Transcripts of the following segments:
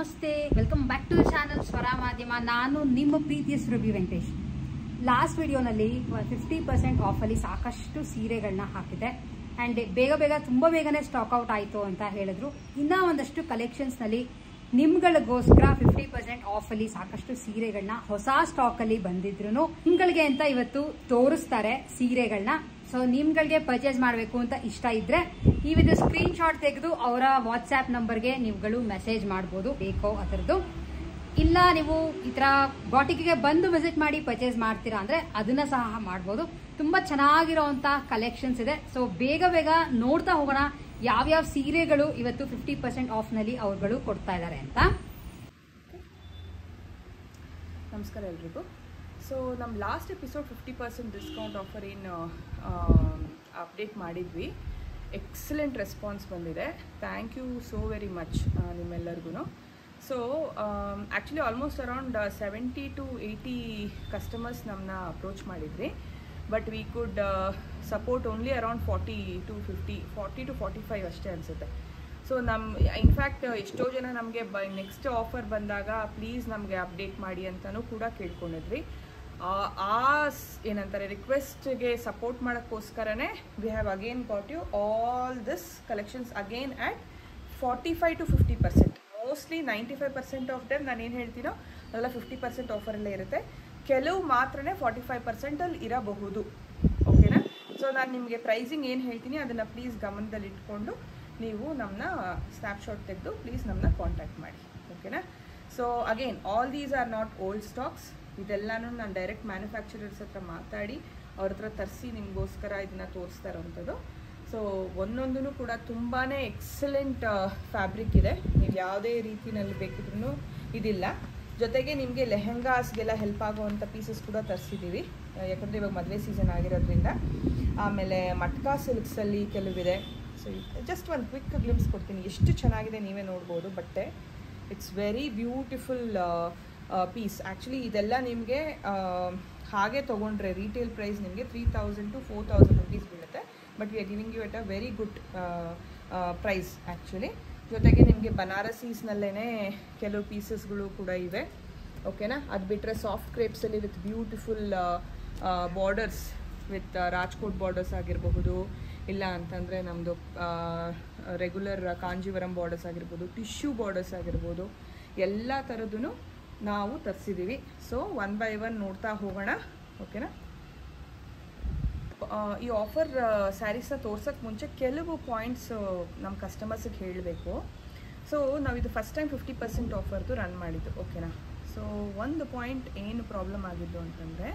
ನಮಸ್ತೆ welcome back to channel ಸ್ವರ ಮಾಧ್ಯಮ ನಾನು ನಿಮ್ಮ ಪ್ರೀತಿಯ ಸುರಭಿ ವೆಂಕಟೇಶ್ ಲಾಸ್ಟ್ ವಿಡಿಯೋನಲ್ಲಿ ಫಿಫ್ಟಿ ಪರ್ಸೆಂಟ್ ಆಫಲ್ಲಿ ಸಾಕಷ್ಟು ಸೀರೆಗಳನ್ನ ಹಾಕಿದೆ ಆ್ಯಂಡ್ ಬೇಗ ಬೇಗ ತುಂಬ ಬೇಗನೆ ಸ್ಟಾಕ್ ಔಟ್ ಆಯಿತು ಅಂತ ಹೇಳಿದ್ರು ಇನ್ನೂ ಒಂದಷ್ಟು ಕಲೆಕ್ಷನ್ಸ್ನಲ್ಲಿ ನಿಮ್ಗಳಿಗೋಸ್ಕರ ಫಿಫ್ಟಿ ಪರ್ಸೆಂಟ್ ಆಫಲ್ಲಿ ಸಾಕಷ್ಟು ಸೀರೆಗಳನ್ನ ಹೊಸ ಸ್ಟಾಕಲ್ಲಿ ಬಂದಿದ್ರು ನಿಮ್ಗಳಿಗೆ ಅಂತ ಇವತ್ತು ತೋರಿಸ್ತಾರೆ ಸೀರೆಗಳನ್ನ ಸೊ ನಿಮ್ಗಳಿಗೆ ಪರ್ಚೇಸ್ ಮಾಡಬೇಕು ಅಂತ ಇಷ್ಟ ಇದ್ರೆ ನೀವಿದು ಸ್ಕ್ರೀನ್ ಶಾಟ್ ತೆಗೆದು ಅವರ ವಾಟ್ಸ್ಆ್ಯಪ್ ನಂಬರ್ಗೆ ನೀವುಗಳು ಮೆಸೇಜ್ ಮಾಡ್ಬೋದು ಬೇಕೋ ಅದರದ್ದು ಇಲ್ಲ ನೀವು ಈ ಥರ ಬಾಟಿಗೆ ಬಂದು ವಿಸಿಟ್ ಮಾಡಿ ಪರ್ಚೇಸ್ ಮಾಡ್ತೀರಾ ಅಂದ್ರೆ ಅದನ್ನ ಸಹ ಮಾಡ್ಬೋದು ತುಂಬಾ ಚೆನ್ನಾಗಿರೋಂಥ ಕಲೆಕ್ಷನ್ಸ್ ಇದೆ ಸೊ ಬೇಗ ಬೇಗ ನೋಡ್ತಾ ಹೋಗೋಣ ಯಾವ್ಯಾವ ಸೀರೆಗಳು ಇವತ್ತು ಫಿಫ್ಟಿ ಪರ್ಸೆಂಟ್ ಆಫ್ನಲ್ಲಿ ಅವ್ರುಗಳು ಕೊಡ್ತಾ ಇದ್ದಾರೆ ಅಂತ ನಮಸ್ಕಾರ ಎಲ್ರಿಗೂ ಸೊ ನಮ್ಮ last episode fifty percent discount offer ಏನು ಅಪ್ಡೇಟ್ ಮಾಡಿದ್ವಿ ಎಕ್ಸಲೆಂಟ್ ರೆಸ್ಪಾನ್ಸ್ ಬಂದಿದೆ thank you so very much ನಿಮ್ಮೆಲ್ಲರಿಗೂ so actually almost around seventy to eighty customers ನಮ್ಮನ್ನ ಅಪ್ರೋಚ್ ಮಾಡಿದ್ರಿ but we could support only around forty to fifty forty to forty five ಅಷ್ಟೇ ಅನಿಸುತ್ತೆ so ನಮ್ಮ in fact ಎಷ್ಟೋ ಜನ ನಮಗೆ ಬ ನೆಕ್ಸ್ಟ್ ಆಫರ್ ಬಂದಾಗ ಪ್ಲೀಸ್ ನಮಗೆ ಅಪ್ಡೇಟ್ ಮಾಡಿ ಅಂತಲೂ ಕೂಡ ಕೇಳ್ಕೊಂಡಿದ್ವಿ ಆ ಏನಂತಾರೆ ರಿಕ್ವೆಸ್ಟ್ಗೆ support ಮಾಡೋಕ್ಕೋಸ್ಕರನೇ V have again got you all this collections again at forty five to fifty percent mostly ninety five percent of them ನಾನು ಏನು ಹೇಳ್ತೀನೋ ಅದೆಲ್ಲ ಫಿಫ್ಟಿ ಪರ್ಸೆಂಟ್ ಆಫರಲ್ಲೇ ಇರುತ್ತೆ ಕೆಲವು ಮಾತ್ರನೇ ಫಾರ್ಟಿ ಫೈವ್ ಪರ್ಸೆಂಟಲ್ಲಿ ಇರಬಹುದು ಓಕೆನಾ ಸೊ ನಾನು ನಿಮಗೆ ಪ್ರೈಸಿಂಗ್ ಏನು ಹೇಳ್ತೀನಿ ಅದನ್ನು ಪ್ಲೀಸ್ ಗಮನದಲ್ಲಿ ಇಟ್ಕೊಂಡು ನೀವು ನಮ್ಮನ್ನ ಸ್ನ್ಯಾಪ್ಶಾಟ್ ತೆಗೆದು ಪ್ಲೀಸ್ ನಮ್ಮನ್ನ ಕಾಂಟ್ಯಾಕ್ಟ್ ಮಾಡಿ ಓಕೆನಾ so again all these are not old stocks ಇದೆಲ್ಲನೂ ನಾನು ಡೈರೆಕ್ಟ್ ಮ್ಯಾನುಫ್ಯಾಕ್ಚರರ್ಸ್ ಹತ್ರ ಮಾತಾಡಿ ಅವ್ರ ಹತ್ರ ತರಿಸಿ ನಿಮಗೋಸ್ಕರ ಇದನ್ನು ತೋರಿಸ್ತಾ ಇರೋವಂಥದ್ದು ಸೊ ಒಂದೊಂದೂ ಕೂಡ ತುಂಬಾ ಎಕ್ಸಲೆಂಟ್ ಫ್ಯಾಬ್ರಿಕ್ ಇದೆ ನೀವು ಯಾವುದೇ ರೀತಿನಲ್ಲಿ ಬೇಕಿದ್ರೂ ಇದಿಲ್ಲ ಜೊತೆಗೆ ನಿಮಗೆ ಲೆಹೆಂಗಾಸ್ಗೆಲ್ಲ ಹೆಲ್ಪ್ ಆಗುವಂಥ ಪೀಸಸ್ ಕೂಡ ತರಿಸಿದ್ದೀವಿ ಯಾಕಂದರೆ ಇವಾಗ ಮದುವೆ ಸೀಸನ್ ಆಗಿರೋದ್ರಿಂದ ಆಮೇಲೆ ಮಟ್ಕಾ ಸಿಲ್ಕ್ಸಲ್ಲಿ ಕೆಲವಿದೆ ಸೊ ಜಸ್ಟ್ ಒಂದು ಕ್ವಿಕ್ ಗ್ಲಿಮ್ಸ್ ಕೊಡ್ತೀನಿ ಎಷ್ಟು ಚೆನ್ನಾಗಿದೆ ನೀವೇ ನೋಡ್ಬೋದು ಬಟ್ಟೆ it's very beautiful piece actually ಇದೆಲ್ಲ ನಿಮಗೆ ಹಾಗೆ ತೊಗೊಂಡ್ರೆ ರೀಟೇಲ್ ಪ್ರೈಸ್ ನಿಮಗೆ three thousand to four thousand rupees ಬೀಳುತ್ತೆ but we are giving you at a very good price actually ಜೊತೆಗೆ ನಿಮಗೆ ಬನಾರಸೀಸ್ನಲ್ಲೇ ಕೆಲವು ಪೀಸಸ್ಗಳು ಕೂಡ ಇವೆ ಓಕೆನಾ ಅದು ಬಿಟ್ಟರೆ ಸಾಫ್ಟ್ ಕ್ರೇಪ್ಸಲ್ಲಿ with beautiful borders with Rajkot borders ಆಗಿರಬಹುದು ಇಲ್ಲ ಅಂತಂದರೆ ನಮ್ಮದು ರೆಗ್ಯುಲರ್ ಕಾಂಜೀವರಂ ಬಾರ್ಡರ್ಸ್ ಆಗಿರ್ಬೋದು ಟಿಶ್ಯೂ ಬಾರ್ಡರ್ಸ್ ಆಗಿರ್ಬೋದು ಎಲ್ಲ ಥರದ್ದು ನಾವು ತರಿಸಿದ್ದೀವಿ ಸೊ ಒನ್ ಬೈ ಒನ್ ನೋಡ್ತಾ ಹೋಗೋಣ ಓಕೆನಾ ಈ ಆಫರ್ ಸ್ಯಾರೀಸ್ನ ತೋರ್ಸೋಕ್ಕೆ ಮುಂಚೆ ಕೆಲವು ಪಾಯಿಂಟ್ಸ್ ನಮ್ಮ ಕಸ್ಟಮರ್ಸಿಗೆ ಹೇಳಬೇಕು ಸೊ ನಾವಿದು ಫಸ್ಟ್ ಟೈಮ್ ಫಿಫ್ಟಿ ಪರ್ಸೆಂಟ್ ಆಫರ್ದು ರನ್ ಮಾಡಿದ್ದು ಓಕೆನಾ ಸೊ ಒಂದು ಪಾಯಿಂಟ್ ಏನು ಪ್ರಾಬ್ಲಮ್ ಆಗಿದ್ದು ಅಂತಂದರೆ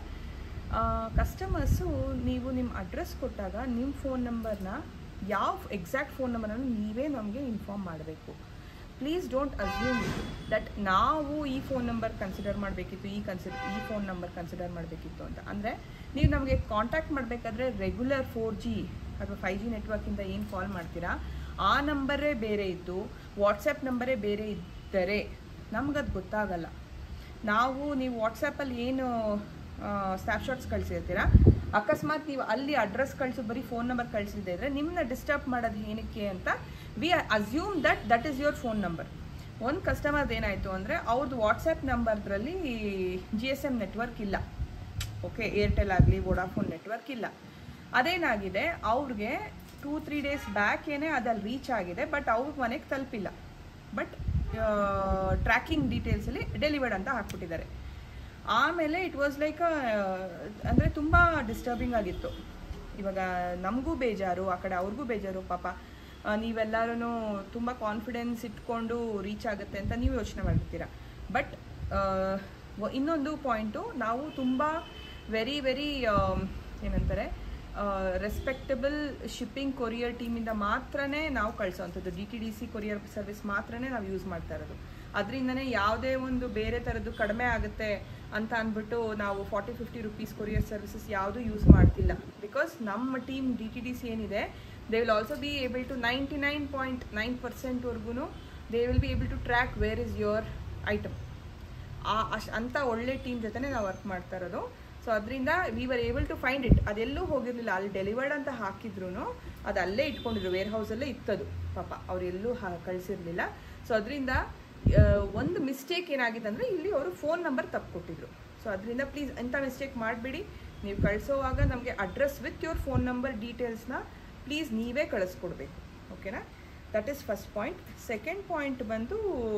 ಕಸ್ಟಮರ್ಸು ನೀವು ನಿಮ್ಮ ಅಡ್ರೆಸ್ ಕೊಟ್ಟಾಗ ನಿಮ್ಮ ಫೋನ್ ನಂಬರ್ನ ಯಾವ ಎಕ್ಸಾಕ್ಟ್ ಫೋನ್ ನಂಬರನ್ನು ನೀವೇ ನಮಗೆ ಇನ್ಫಾರ್ಮ್ ಮಾಡಬೇಕು ಪ್ಲೀಸ್ ಡೋಂಟ್ ಅಸ್ಯೂಮ್ ದಟ್ ನಾವು ಈ ಫೋನ್ ನಂಬರ್ ಕನ್ಸಿಡರ್ ಮಾಡಬೇಕಿತ್ತು ಈ ಕನ್ಸಿಡರ್ ಈ ಫೋನ್ ನಂಬರ್ ಕನ್ಸಿಡರ್ ಮಾಡಬೇಕಿತ್ತು ಅಂತ ಅಂದರೆ ನೀವು ನಮಗೆ ಕಾಂಟ್ಯಾಕ್ಟ್ ಮಾಡಬೇಕಾದ್ರೆ ರೆಗ್ಯುಲರ್ ಫೋರ್ ಜಿ ಅಥವಾ ಫೈವ್ ಜಿ ನೆಟ್ವರ್ಕಿಂದ ಏನು ಕಾಲ್ ಮಾಡ್ತೀರಾ ಆ ನಂಬರೇ ಬೇರೆ ಇದ್ದು ವಾಟ್ಸಪ್ ನಂಬರೇ ಬೇರೆ ಇದ್ದರೆ ನಮಗದು ಗೊತ್ತಾಗಲ್ಲ ನಾವು ನೀವು ವಾಟ್ಸಪ್ಪಲ್ಲಿ ಏನು ಸ್ನ್ಯಾಪ್ಶಾಟ್ಸ್ ಕಳಿಸಿರ್ತೀರಾ ಅಕಸ್ಮಾತ್ ನೀವು ಅಲ್ಲಿ ಅಡ್ರೆಸ್ ಕಳಿಸು ಬರೀ ಫೋನ್ ನಂಬರ್ ಕಳಿಸಿದ್ದೆ ಇದ್ರೆ ನಿಮ್ಮನ್ನ ಡಿಸ್ಟರ್ಬ್ ಮಾಡೋದು ಏನಕ್ಕೆ ಅಂತ we assume that that is your phone number ಒಂದು ಕಸ್ಟಮರ್ದು ಏನಾಯಿತು ಅಂದರೆ ಅವ್ರದ್ದು ವಾಟ್ಸಪ್ ನಂಬರ್ದ್ರಲ್ಲಿ ಜಿ ಎಸ್ ಎಮ್ ನೆಟ್ವರ್ಕ್ ಇಲ್ಲ ಓಕೆ ಏರ್ಟೆಲ್ ಆಗಲಿ ವೋಡಾಫೋನ್ ನೆಟ್ವರ್ಕ್ ಇಲ್ಲ ಅದೇನಾಗಿದೆ ಅವ್ರಿಗೆ ಟೂ ತ್ರೀ ಡೇಸ್ ಬ್ಯಾಕ್ ಏನೇ ಅದಲ್ಲಿ ರೀಚ್ ಆಗಿದೆ ಬಟ್ ಅವ್ರಿಗೆ ಮನೆಗೆ ತಲುಪಿಲ್ಲ ಬಟ್ ಟ್ರ್ಯಾಕಿಂಗ್ ಡೀಟೇಲ್ಸಲ್ಲಿ ಡೆಲಿವರ್ಡ್ ಅಂತ ಹಾಕ್ಬಿಟ್ಟಿದ್ದಾರೆ ಆಮೇಲೆ ಇಟ್ ವಾಸ್ ಲೈಕ್ ಅಂದರೆ ತುಂಬ ಡಿಸ್ಟರ್ಬಿಂಗ್ ಆಗಿತ್ತು ಇವಾಗ ನಮಗೂ ಬೇಜಾರು ಆ ಕಡೆ ಅವ್ರಿಗೂ ಬೇಜಾರು ಪಾಪ ನೀವೆಲ್ಲರೂ ತುಂಬ ಕಾನ್ಫಿಡೆನ್ಸ್ ಇಟ್ಕೊಂಡು ರೀಚ್ ಆಗುತ್ತೆ ಅಂತ ನೀವು ಯೋಚನೆ ಮಾಡಿರ್ತೀರ ಬಟ್ ಇನ್ನೊಂದು ಪಾಯಿಂಟು ನಾವು ತುಂಬ ವೆರಿ ವೆರಿ ಏನಂತಾರೆ ರೆಸ್ಪೆಕ್ಟಬಲ್ ಶಿಪ್ಪಿಂಗ್ ಕೊರಿಯರ್ ಟೀಮಿಂದ ಮಾತ್ರನೇ ನಾವು ಕಳಿಸೋವಂಥದ್ದು D T D C courier service ಮಾತ್ರನೇ ನಾವು ಯೂಸ್ ಮಾಡ್ತಾ ಇರೋದು ಅದರಿಂದನೇ ಯಾವುದೇ ಒಂದು ಬೇರೆ ಥರದ್ದು ಕಡಿಮೆ ಆಗುತ್ತೆ ಅಂತ ಅಂದ್ಬಿಟ್ಟು ನಾವು forty fifty rupees courier services ಯಾವುದೂ ಯೂಸ್ ಮಾಡ್ತಿಲ್ಲ ಬಿಕಾಸ್ ನಮ್ಮ team D T D C ಏನಿದೆ they will also be able to ninety nine point nine ಪರ್ಸೆಂಟ್ವರೆಗೂ they will be able to track where is your item ಆ ಅಶ್ ಅಂಥ ಒಳ್ಳೆ team ಜೊತೆ ನಾವು ವರ್ಕ್ ಮಾಡ್ತಾ ಇರೋದು ಸೊ ಅದರಿಂದ we were able to find it ಅದೆಲ್ಲೂ ಹೋಗಿರಲಿಲ್ಲ ಅಲ್ಲಿ ಡೆಲಿವರ್ಡ್ ಅಂತ ಹಾಕಿದ್ರು ಅದು ಅಲ್ಲೇ ಇಟ್ಕೊಂಡಿದ್ರು ವೇರ್ ಹೌಸಲ್ಲೇ ಇತ್ತದು ಪಾಪ ಅವ್ರು ಎಲ್ಲೂ ಹಾ ಕಳಿಸಿರ್ಲಿಲ್ಲ ಸೊ ಅದರಿಂದ ಒಂದು ಮಿಸ್ಟೇಕ್ ಏನಾಗಿದೆ ಅಂದರೆ ಇಲ್ಲಿ ಅವರು ಫೋನ್ ನಂಬರ್ ತಪ್ಪು ಕೊಟ್ಟಿದ್ರು ಸೊ ಅದರಿಂದ ಪ್ಲೀಸ್ ಎಂಥ ಮಿಸ್ಟೇಕ್ ಮಾಡಬೇಡಿ ನೀವು ಕಳಿಸೋವಾಗ ನಮಗೆ address with your phone number ಡೀಟೇಲ್ಸ್ನ ಪ್ಲೀಸ್ ನೀವೇ ಕಳಿಸ್ಕೊಡ್ಬೇಕು ಓಕೆನಾ that is first point second point ಬಂದು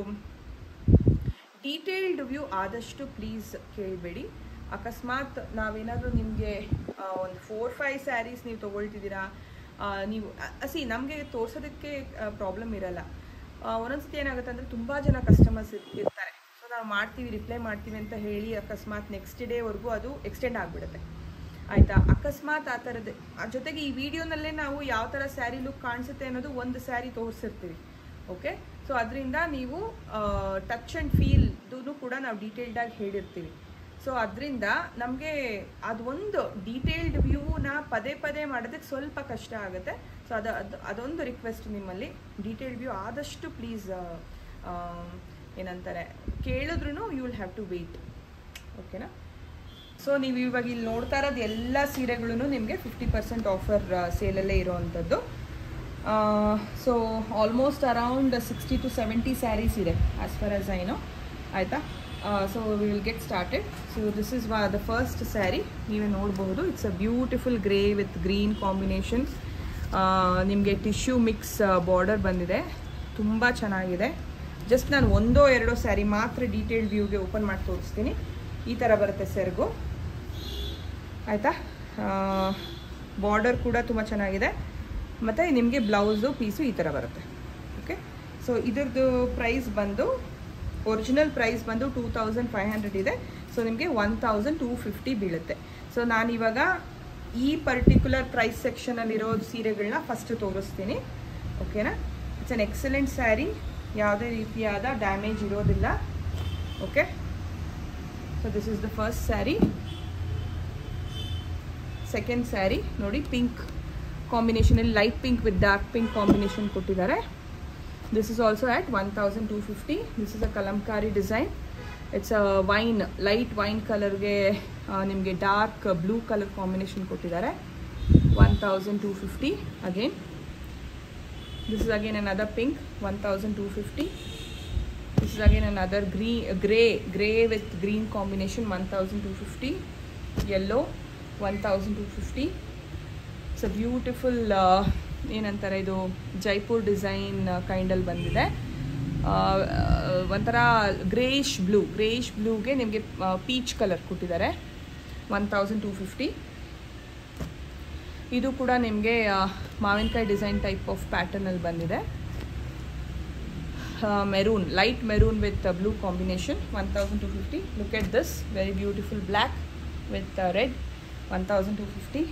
ಡೀಟೇಲ್ಡ್ ವ್ಯೂ ಆದಷ್ಟು ಪ್ಲೀಸ್ ಕೇಳಬೇಡಿ ಅಕಸ್ಮಾತ್ ನಾವೇನಾದರೂ ನಿಮಗೆ ಒಂದು ಫೋರ್ ಫೈವ್ ಸ್ಯಾರೀಸ್ ನೀವು ತೊಗೊಳ್ತಿದ್ದೀರಾ ಆ, ನೀವು ಸಿ ನಮಗೆ ತೋರ್ಸೋದಕ್ಕೆ ಪ್ರಾಬ್ಲಮ್ ಇರಲ್ಲ ಆ, ಒಂದೊಂದ್ಸತಿ ಏನಾಗುತ್ತೆ ಅಂದರೆ ತುಂಬ ಜನ ಕಸ್ಟಮರ್ಸ್ ಇರ್ತಾರೆ ಸೊ ನಾವು ಮಾಡ್ತೀವಿ ರಿಪ್ಲೈ ಮಾಡ್ತೀವಿ ಅಂತ ಹೇಳಿ ಅಕಸ್ಮಾತ್ ನೆಕ್ಸ್ಟ್ ಡೇವರೆಗೂ ಅದು ಎಕ್ಸ್ಟೆಂಡ್ ಆಗಿಬಿಡುತ್ತೆ ಆಯಿತಾ ಅಕಸ್ಮಾತ್ ಆ ಥರದ್ದು ಆ ಜೊತೆಗೆ ಈ ವಿಡಿಯೋನಲ್ಲೇ ನಾವು ಯಾವ ಥರ ಸ್ಯಾರಿ ಲುಕ್ ಕಾಣಿಸುತ್ತೆ ಅನ್ನೋದು ಒಂದು ಸ್ಯಾರಿ ತೋರಿಸಿರ್ತೀವಿ ಓಕೆ ಸೊ ಅದರಿಂದ ನೀವು ಟಚ್ ಆ್ಯಂಡ್ ಫೀಲ್ದು ಕೂಡ ನಾವು ಡೀಟೇಲ್ಡಾಗಿ ಹೇಳಿರ್ತೀವಿ ಸೊ ಅದರಿಂದ ನಮಗೆ ಅದೊಂದು ಡೀಟೇಲ್ಡ್ ವ್ಯೂನ ಪದೇ ಪದೇ ಮಾಡೋದಕ್ಕೆ ಸ್ವಲ್ಪ ಕಷ್ಟ ಆಗುತ್ತೆ ಸೊ ಅದು ಅದು ಅದೊಂದು ರಿಕ್ವೆಸ್ಟ್ ನಿಮ್ಮಲ್ಲಿ ಡೀಟೇಲ್ಡ್ ವ್ಯೂ ಆದಷ್ಟು ಪ್ಲೀಸ್ ಏನಂತಾರೆ ಕೇಳಿದ್ರೂ you will have to wait ಓಕೆನಾ ಸೊ ನೀವು ಇವಾಗ ಇಲ್ಲಿ ನೋಡ್ತಾ ಇರೋದು ಎಲ್ಲ ಸೀರೆಗಳು ನಿಮಗೆ ಫಿಫ್ಟಿ ಪರ್ಸೆಂಟ್ ಆಫರ್ ಸೇಲಲ್ಲೇ ಇರೋವಂಥದ್ದು so almost around sixty to seventy sarees ಇದೆ as far as I know ಆಯಿತಾ so we will get started so this is ವಾ ದ ಫಸ್ಟ್ ಸ್ಯಾರಿ ನೀವೇ ನೋಡಬಹುದು it's a beautiful grey with green combination ನಿಮಗೆ tissue mix border ಬಂದಿದೆ ತುಂಬ ಚೆನ್ನಾಗಿದೆ just ನಾನು ಒಂದೋ ಎರಡೋ ಸ್ಯಾರಿ ಮಾತ್ರ ಡೀಟೇಲ್ಡ್ ವ್ಯೂಗೆ ಓಪನ್ ಮಾಡಿ ತೋರಿಸ್ತೀನಿ ಈ ಥರ ಬರುತ್ತೆ ಸೆರ್ಗು ಆಯಿತಾ ಬಾರ್ಡರ್ ಕೂಡ ತುಂಬ ಚೆನ್ನಾಗಿದೆ ಮತ್ತು ನಿಮಗೆ ಬ್ಲೌಸು ಪೀಸು ಈ ಥರ ಬರುತ್ತೆ ಓಕೆ ಸೊ ಇದ್ರದ್ದು ಪ್ರೈಸ್ ಬಂದು ಒರಿಜಿನಲ್ ಪ್ರೈಸ್ ಬಂದು ಟೂ ತೌಸಂಡ್ ಫೈವ್ ಹಂಡ್ರೆಡ್ ಇದೆ ಸೊ ನಿಮಗೆ ಒನ್ ತೌಸಂಡ್ ಟೂ ಫಿಫ್ಟಿ ಬೀಳುತ್ತೆ ಸೊ ನಾನಿವಾಗ ಈ ಪರ್ಟಿಕ್ಯುಲರ್ ಪ್ರೈಸ್ ಸೆಕ್ಷನಲ್ಲಿರೋ ಸೀರೆಗಳನ್ನ ಫಸ್ಟ್ ತೋರಿಸ್ತೀನಿ ಓಕೆನಾ ಇಟ್ಸ್ ಅನ್ ಎಕ್ಸಲೆಂಟ್ ಸ್ಯಾರಿ ಯಾವುದೇ ರೀತಿಯಾದ ಡ್ಯಾಮೇಜ್ ಇರೋದಿಲ್ಲ okay so this is the first saree second saree ನೋಡಿ ಪಿಂಕ್ ಕಾಂಬಿನೇಷನಲ್ಲಿ light pink with dark pink combination ಕೊಟ್ಟಿದ್ದಾರೆ this is also at one thousand two fifty this is a Kalamkari design it's a wine light wine ಕಲರ್ಗೆ ನಿಮಗೆ dark blue colour combination ಕೊಟ್ಟಿದ್ದಾರೆ one thousand two fifty again this is again another pink one thousand two fifty This is again another green, uh, grey, grey with green combination, 1250. Yellow, 1250. It's a beautiful, uh, ಏನಂತಾರೆ ಇದು Jaipur design ಕೈಂಡಲ್ಲಿ ಬಂದಿದೆ ಆ, ಆ, ಒಂಥರ greyish blue greyish ಬ್ಲೂಗೆ ನಿಮಗೆ peach colour ಕೊಟ್ಟಿದ್ದಾರೆ one thousand two fifty ಇದು ಕೂಡ ನಿಮಗೆ ಮಾವಿನಕಾಯಿ ಡಿಸೈನ್ ಟೈಪ್ ಆಫ್ ಪ್ಯಾಟರ್ನಲ್ಲಿ ಬಂದಿದೆ uh, maroon light maroon with uh, blue combination 1250 look at this very beautiful black with uh, red 1250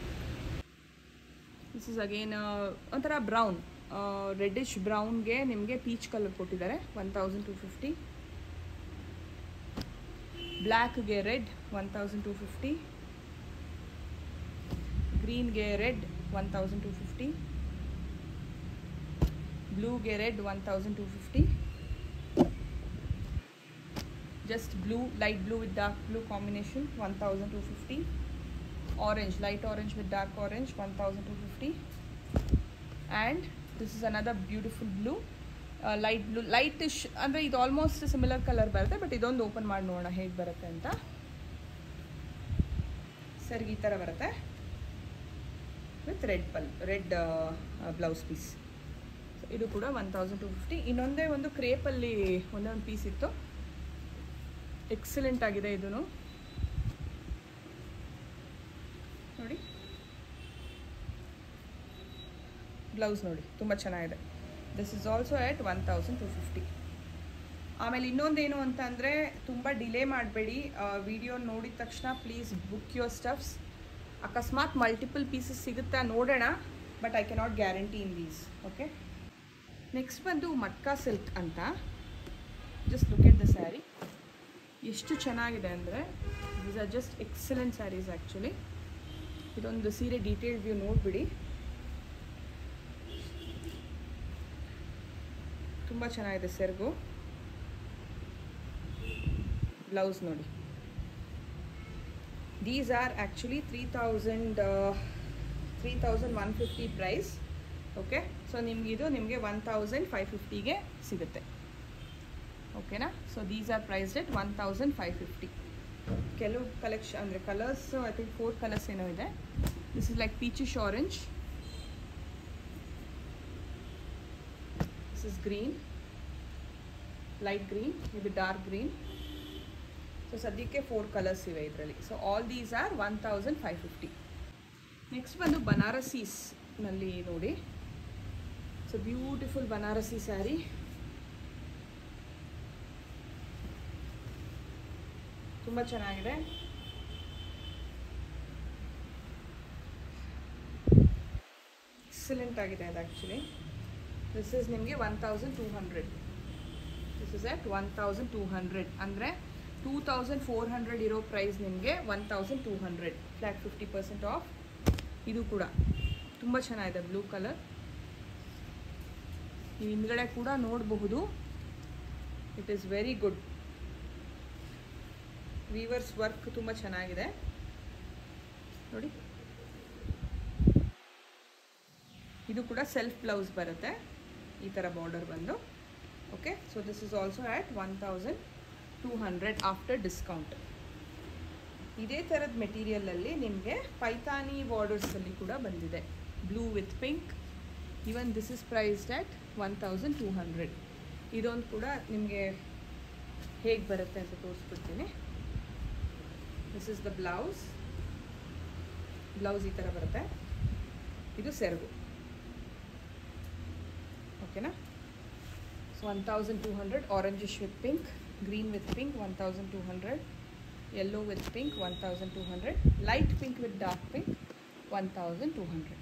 this is again uh, ಒಂಥರ brown reddish ಬ್ರೌನ್ಗೆ ನಿಮಗೆ peach colour ಕೊಟ್ಟಿದ್ದಾರೆ one thousand two fifty ಬ್ಲ್ಯಾಕ್ಗೆ red one thousand two fifty ಗ್ರೀನ್ಗೆ red one thousand two fifty ಬ್ಲೂಗೆ red one thousand two fifty just blue light blue with dark blue combination one thousand two fifty orange light orange with dark orange one thousand two fifty and this is another beautiful blue light blue lightish ಅಂದರೆ ಇದು almost similar colour ಬರುತ್ತೆ but ಇದೊಂದು open ಮಾಡಿ ನೋಡೋಣ ಹೇಗೆ ಬರುತ್ತೆ ಅಂತ sir ಈ ಥರ ಬರುತ್ತೆ ವಿತ್ ರೆಡ್ ಪಲ್ ರೆಡ್ ಬ್ಲೌಸ್ ಪೀಸ್ ಇದು ಕೂಡ ಒನ್ ತೌಸಂಡ್ ಟು ಫಿಫ್ಟಿ ಇನ್ನೊಂದೇ ಒಂದು ಕ್ರೇಪಲ್ಲಿ ಒಂದೇ ಒಂದು ಪೀಸ್ ಇತ್ತು ಎಕ್ಸಲೆಂಟ್ ಆಗಿದೆ ಇದೂ ನೋಡಿ ಬ್ಲೌಸ್ ನೋಡಿ ತುಂಬ ಚೆನ್ನಾಗಿದೆ this is also at one thousand two fifty ಆಮೇಲೆ ಇನ್ನೊಂದೇನು ಅಂತ ಅಂದರೆ ತುಂಬ ಡಿಲೇ ಮಾಡಬೇಡಿ ವಿಡಿಯೋ ನೋಡಿದ ತಕ್ಷಣ ಪ್ಲೀಸ್ ಬುಕ್ ಯುವರ್ ಸ್ಟಫ್ಸ್ ಅಕಸ್ಮಾತ್ ಮಲ್ಟಿಪಲ್ ಪೀಸಸ್ ಸಿಗುತ್ತಾ ನೋಡೋಣ but I cannot guarantee in these okay next ಬಂದು ಮಟ್ಕಾ ಸಿಲ್ಕ್ ಅಂತ just look at the sari ಎಷ್ಟು ಚೆನ್ನಾಗಿದೆ ಅಂದರೆ these are just excellent sarees actually ಇದೊಂದು ಸೀರೆ ಡೀಟೇಲ್ ವ್ಯೂ ನೋಡಿಬಿಡಿ ತುಂಬ ಚೆನ್ನಾಗಿದೆ ಸೆರ್ಗು ಬ್ಲೌಸ್ ನೋಡಿ these are actually three thousand three thousand one fifty price okay so ನಿಮಗಿದು ನಿಮಗೆ ಒನ್ ತೌಸಂಡ್ ಫೈವ್ ಫಿಫ್ಟಿಗೆ ಸಿಗುತ್ತೆ ಓಕೆನಾ so these are priced at one thousand five fifty ಕೆಲವು ಕಲೆಕ್ಷನ್ ಅಂದರೆ colours I think four colours ಏನೋ ಇದೆ this is like peachish orange this is green light green ಇದು ಡಾರ್ಕ್ ಗ್ರೀನ್ ಸೊ ಸದ್ಯಕ್ಕೆ four colours ಇವೆ ಇದರಲ್ಲಿ so all these are one thousand five fifty next ಬಂದು ಬನಾರಸೀಸ್ನಲ್ಲಿ ನೋಡಿ ಸೊ ಬ್ಯೂಟಿಫುಲ್ ಬನಾರಸಿ ಸ್ಯಾರಿ ತುಂಬ ಚೆನ್ನಾಗಿದೆ ಎಕ್ಸಲೆಂಟ್ ಆಗಿದೆ ಅದು ಆ್ಯಕ್ಚುಲಿ ದಿಸ್ ಇಸ್ ನಿಮಗೆ one thousand two hundred this is at one thousand two hundred ಅಂದರೆ ಟೂ ತೌಸಂಡ್ ಫೋರ್ ಹಂಡ್ರೆಡ್ ಇರೋ ಪ್ರೈಸ್ ನಿಮಗೆ one thousand two hundred flat fifty percent off ಇದು ಕೂಡ ತುಂಬ ಚೆನ್ನಾಗಿದೆ ಬ್ಲೂ ಕಲರ್ ನೀವು ಹಿಂದ್ಗಡೆ ಕೂಡ ನೋಡಬಹುದು it is very good weavers work ತುಂಬ ಚೆನ್ನಾಗಿದೆ ನೋಡಿ ಇದು ಕೂಡ ಸೆಲ್ಫ್ ಬ್ಲೌಸ್ ಬರುತ್ತೆ ಈ ಥರ ಬಾರ್ಡರ್ ಬಂದು okay so this is also at one thousand two hundred after discount ಇದೇ ಥರದ ಮೆಟೀರಿಯಲಲ್ಲಿ ನಿಮಗೆ ಪೈತಾನಿ ಬಾರ್ಡರ್ಸಲ್ಲಿ ಕೂಡ ಬಂದಿದೆ blue with pink even this is priced at one thousand two hundred ಇದೊಂದು ಕೂಡ ನಿಮಗೆ ಹೇಗೆ ಬರುತ್ತೆ ಅಂತ ತೋರಿಸ್ಬಿಡ್ತೀನಿ this is the blouse blouse ಈ ಥರ ಬರುತ್ತೆ ಇದು ಸೆರಗು ಓಕೆನಾ so one thousand two hundred orangish with pink green with pink one thousand two hundred yellow with pink 1200 light pink with dark pink 1200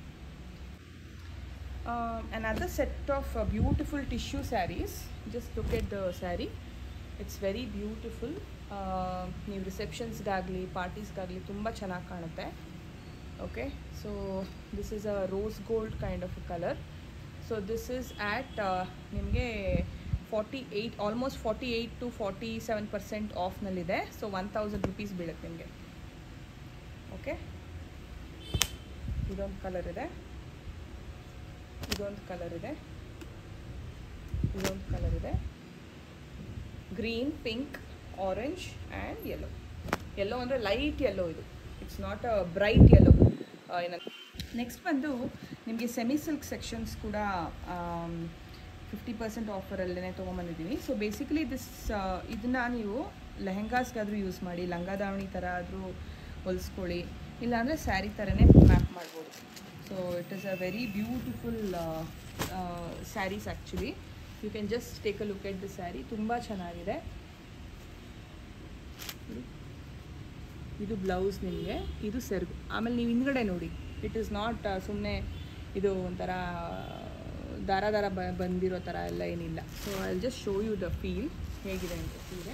um, another set of uh, beautiful tissue sarees just look at the saree it's very beautiful ನೀವು ರಿಸೆಪ್ಷನ್ಸ್ಗಾಗಲಿ ಪಾರ್ಟೀಸ್ಗಾಗಲಿ ತುಂಬ ಚೆನ್ನಾಗಿ ಕಾಣುತ್ತೆ okay so this is a rose gold kind of colour so this is at ನಿಮಗೆ forty eight almost forty eight to forty seven percent ಆಫ್ನಲ್ಲಿದೆ so one thousand rupees ಬೀಳುತ್ತೆ ನಿಮಗೆ okay ಇದೊಂದು colour ಇದೆ ಇದೊಂದು ಕಲರ್ ಇದೆ ಇದೊಂದು ಕಲರ್ ಇದೆ green pink orange and yellow yellow ಅಂದರೆ ಲೈಟ್ ಯೆಲ್ಲೋ ಇದು it's not a bright yellow ಏನಂತ ನೆಕ್ಸ್ಟ್ ಬಂದು ನಿಮಗೆ ಸೆಮಿ ಸಿಲ್ಕ್ ಸೆಕ್ಷನ್ಸ್ ಕೂಡ ಫಿಫ್ಟಿ ಪರ್ಸೆಂಟ್ ಆಫರಲ್ಲೇ ತೊಗೊಂಬಂದಿದ್ದೀವಿ ಸೊ ಬೇಸಿಕಲಿ ದಿಸ್ ಇದನ್ನ ನೀವು ಲೆಹೆಂಗಾಸ್ಗಾದರೂ ಯೂಸ್ ಮಾಡಿ ಲಂಗ ದಾವಣಿ ಥರ ಆದರೂ ಹೊಲಿಸ್ಕೊಳ್ಳಿ ಇಲ್ಲಾಂದರೆ ಸ್ಯಾರಿ ಥರನೇ ಮ್ಯಾಪ್ ಮಾಡ್ಬೋದು so it is a very beautiful saris actually you can just take a look at the sari ತುಂಬ ಚೆನ್ನಾಗಿದೆ ಇದು ಬ್ಲೌಸ್ ನಿಮಗೆ ಇದು ಸೆರಗು ಆಮೇಲೆ ನೀವು ಹಿಂದ್ಗಡೆ ನೋಡಿ ಇಟ್ ಈಸ್ ನಾಟ್ ಸುಮ್ಮನೆ ಇದು ಒಂಥರ ದಾರ ದಾರ ಬ ಬಂದಿರೋ ಥರ ಎಲ್ಲ ಏನಿಲ್ಲ so I just show you the feel ಹೇಗಿದೆ ಅಂತ ಸೀರೆ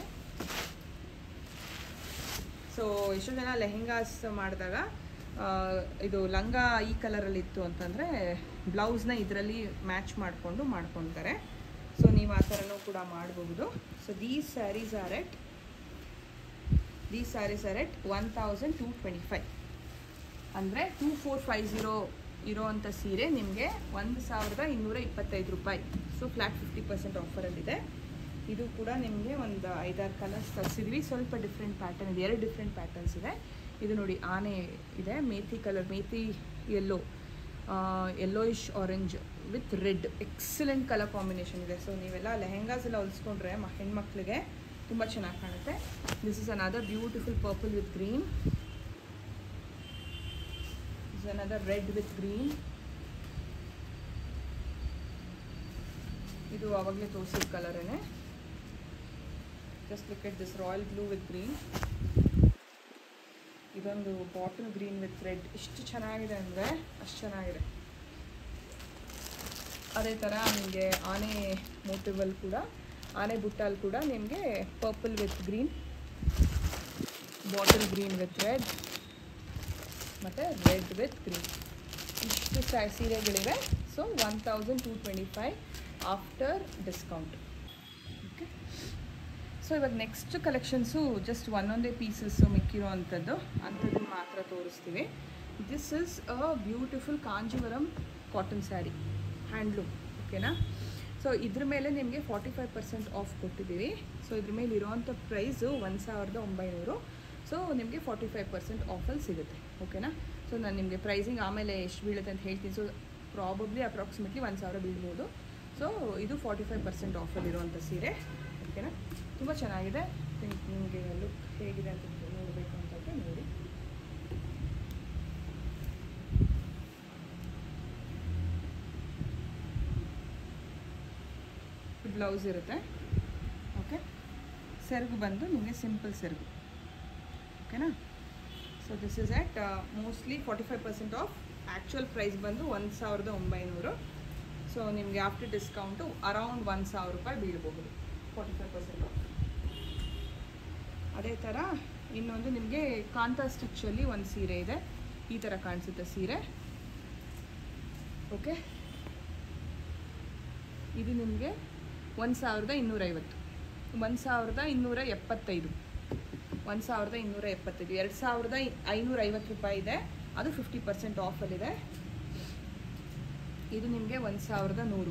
ಸೊ ಎಷ್ಟೋ ಜನ ಲೆಹೆಂಗಾಸ್ ಮಾಡಿದಾಗ ಇದು ಲಂಗ ಈ ಕಲರಲ್ಲಿ ಇತ್ತು ಅಂತಂದರೆ ಬ್ಲೌಸ್ನ ಇದರಲ್ಲಿ ಮ್ಯಾಚ್ ಮಾಡಿಕೊಂಡು ಮಾಡ್ಕೊತಾರೆ ಸೊ ನೀವು ಆ ಥರನೂ ಕೂಡ ಮಾಡಬಹುದು so these saris are at these saris are at one thousand two twenty five ಅಂದರೆ ಟೂ ಫೋರ್ ಫೈವ್ ಝೀರೋ ಇರೋವಂಥ ಸೀರೆ ನಿಮಗೆ ಒಂದು ಸಾವಿರದ ಇನ್ನೂರ ಇಪ್ಪತ್ತೈದು ರೂಪಾಯಿ ಸೊ ಫ್ಲ್ಯಾಟ್ ಫಿಫ್ಟಿ ಪರ್ಸೆಂಟ್ ಆಫರಲ್ಲಿದೆ ಇದು ಕೂಡ ನಿಮಗೆ ಒಂದು ಐದಾರು ಕಲರ್ಸ್ ತರಿಸಿದ್ವಿ ಸ್ವಲ್ಪ ಡಿಫ್ರೆಂಟ್ ಪ್ಯಾಟರ್ನ್ ಇದೆ ಎರಡು ಡಿಫ್ರೆಂಟ್ ಪ್ಯಾಟರ್ನ್ಸ್ ಇದೆ ಇದು ನೋಡಿ ಆನೆ ಇದೆ ಮೇಥಿ ಕಲರ್ ಮೇಥಿ yellow yellowish orange with red excellent colour combination ಇದೆ ಸೊ ನೀವೆಲ್ಲ ಲೆಹೆಂಗಾಸ್ ಎಲ್ಲ ಹೊಲಿಸ್ಕೊಂಡ್ರೆ ಮ ಹೆಣ್ಮಕ್ಳಿಗೆ ತುಂಬ ಚೆನ್ನಾಗಿ ಕಾಣುತ್ತೆ this is another beautiful purple with green is another red with green ಇದು ಆವಾಗಲೇ ತೋರಿಸಿದ ಕಲರೇನೆ just look at this royal blue with green ಇದೊಂದು ಬಾಟಲ್ ಗ್ರೀನ್ ವಿತ್ ರೆಡ್ ಎಷ್ಟು ಚೆನ್ನಾಗಿದೆ ಅಂದರೆ ಅಷ್ಟು ಚೆನ್ನಾಗಿದೆ ಅದೇ ಥರ ನಿಮಗೆ ಆನೆ ಮೋಟಿವಲ್ ಕೂಡ ಆನೆ ಬುಟ್ಟಲ್ಲಿ ಕೂಡ ನಿಮಗೆ purple with green bottle green with red ಮತ್ತು ರೆಡ್ ವಿತ್ ಗ್ರೀನ್ ಇಷ್ಟು ಸ್ಯಾ ಸೀರೆಗಳಿವೆ so one thousand two twenty five after discount okay so ಇವಾಗ ನೆಕ್ಸ್ಟ್ ಕಲೆಕ್ಷನ್ಸು ಜಸ್ಟ್ ಒಂದೊಂದೇ ಪೀಸಸ್ಸು ಮಿಕ್ಕಿರೋ ಅಂಥದ್ದು ಅಂಥದ್ದನ್ನು ಮಾತ್ರ ತೋರಿಸ್ತೀವಿ this is a beautiful Kanjeevaram cotton sari handloom ಓಕೆನಾ ಸೊ ಸೊ ಇದ್ರ ಮೇಲೆ ನಿಮಗೆ ಫಾರ್ಟಿ ಫೈವ್ ಪರ್ಸೆಂಟ್ ಆಫ್ ಕೊಟ್ಟಿದ್ದೀವಿ ಸೊ ಇದ್ರ ಮೇಲೆ ಇರೋವಂಥ ಪ್ರೈಸು ಒಂದು ಸಾವಿರದ ಒಂಬೈನೂರು ಸೊ ನಿಮಗೆ ಫಾರ್ಟಿ ಫೈವ್ ಪರ್ಸೆಂಟ್ ಆಫಲ್ಲಿ ಸಿಗುತ್ತೆ ಓಕೆನಾ ಸೊ ನಾನು ನಿಮಗೆ ಪ್ರೈಸಿಂಗ್ ಆಮೇಲೆ ಎಷ್ಟು ಬೀಳುತ್ತೆ ಅಂತ ಹೇಳ್ತೀನಿ ಸೊ ಪ್ರಾಬಬ್ಲಿ ಅಪ್ರಾಕ್ಸಿಮೇಟ್ಲಿ ಒಂದು ಸಾವಿರ ಬೀಳ್ಬೋದು ಸೊ ಇದು ಫಾರ್ಟಿ ಫೈವ್ ಪರ್ಸೆಂಟ್ ಆಫಲ್ಲಿರುವಂಥ ಸೀರೆ ಓಕೆನಾ ತುಂಬ ಚೆನ್ನಾಗಿದೆ ಥಿಂಕ್ ನಿಮಗೆ ಲುಕ್ ಹೇಗಿದೆ ಅಂತ ನೋಡಬೇಕು ಅಂತಂದರೆ ನೋಡಿ ಬ್ಲೌಸ್ ಇರುತ್ತೆ ಓಕೆ ಸೆರಗು ಬಂದು ನಿಮಗೆ ಸಿಂಪಲ್ ಸೆರಗು ಓಕೆನಾ so this is at mostly forty five percent off actual price ಬಂದು ಒಂದು ಸಾವಿರದ ಒಂಬೈನೂರು ಸೊ ನಿಮಗೆ ಆಫ್ಟರ್ ಡಿಸ್ಕೌಂಟು ಅರೌಂಡ್ ಒಂದು ಸಾವಿರ ರೂಪಾಯಿ ಬೀಳಬಹುದು ಫಾರ್ಟಿ ಫೈವ್ ಪರ್ಸೆಂಟ್ ಆಫ್ ಅದೇ ಥರ ಇನ್ನೊಂದು ನಿಮಗೆ ಕಾಂತಾ ಸ್ಟಿಚ್ಚಲ್ಲಿ ಒಂದು ಸೀರೆ ಇದೆ ಈ ಥರ ಕಾಣಿಸುತ್ತೆ ಸೀರೆ ಓಕೆ ಇದು ನಿಮಗೆ ಒಂದು ಸಾವಿರದ ಇನ್ನೂರೈವತ್ತು ಒಂದು ಸಾವಿರದ ಇನ್ನೂರ ಎಪ್ಪತ್ತೈದು ಒಂದು ಸಾವಿರದ ಇನ್ನೂರ ಎಪ್ಪತ್ತೈದು ಎರಡು ಸಾವಿರದ ಐನೂರ ಐವತ್ತು ರೂಪಾಯಿ ಇದೆ ಅದು ಫಿಫ್ಟಿ ಪರ್ಸೆಂಟ್ ಆಫಲ್ಲಿದೆ ಇದು ನಿಮಗೆ ಒಂದು ಸಾವಿರದ ನೂರು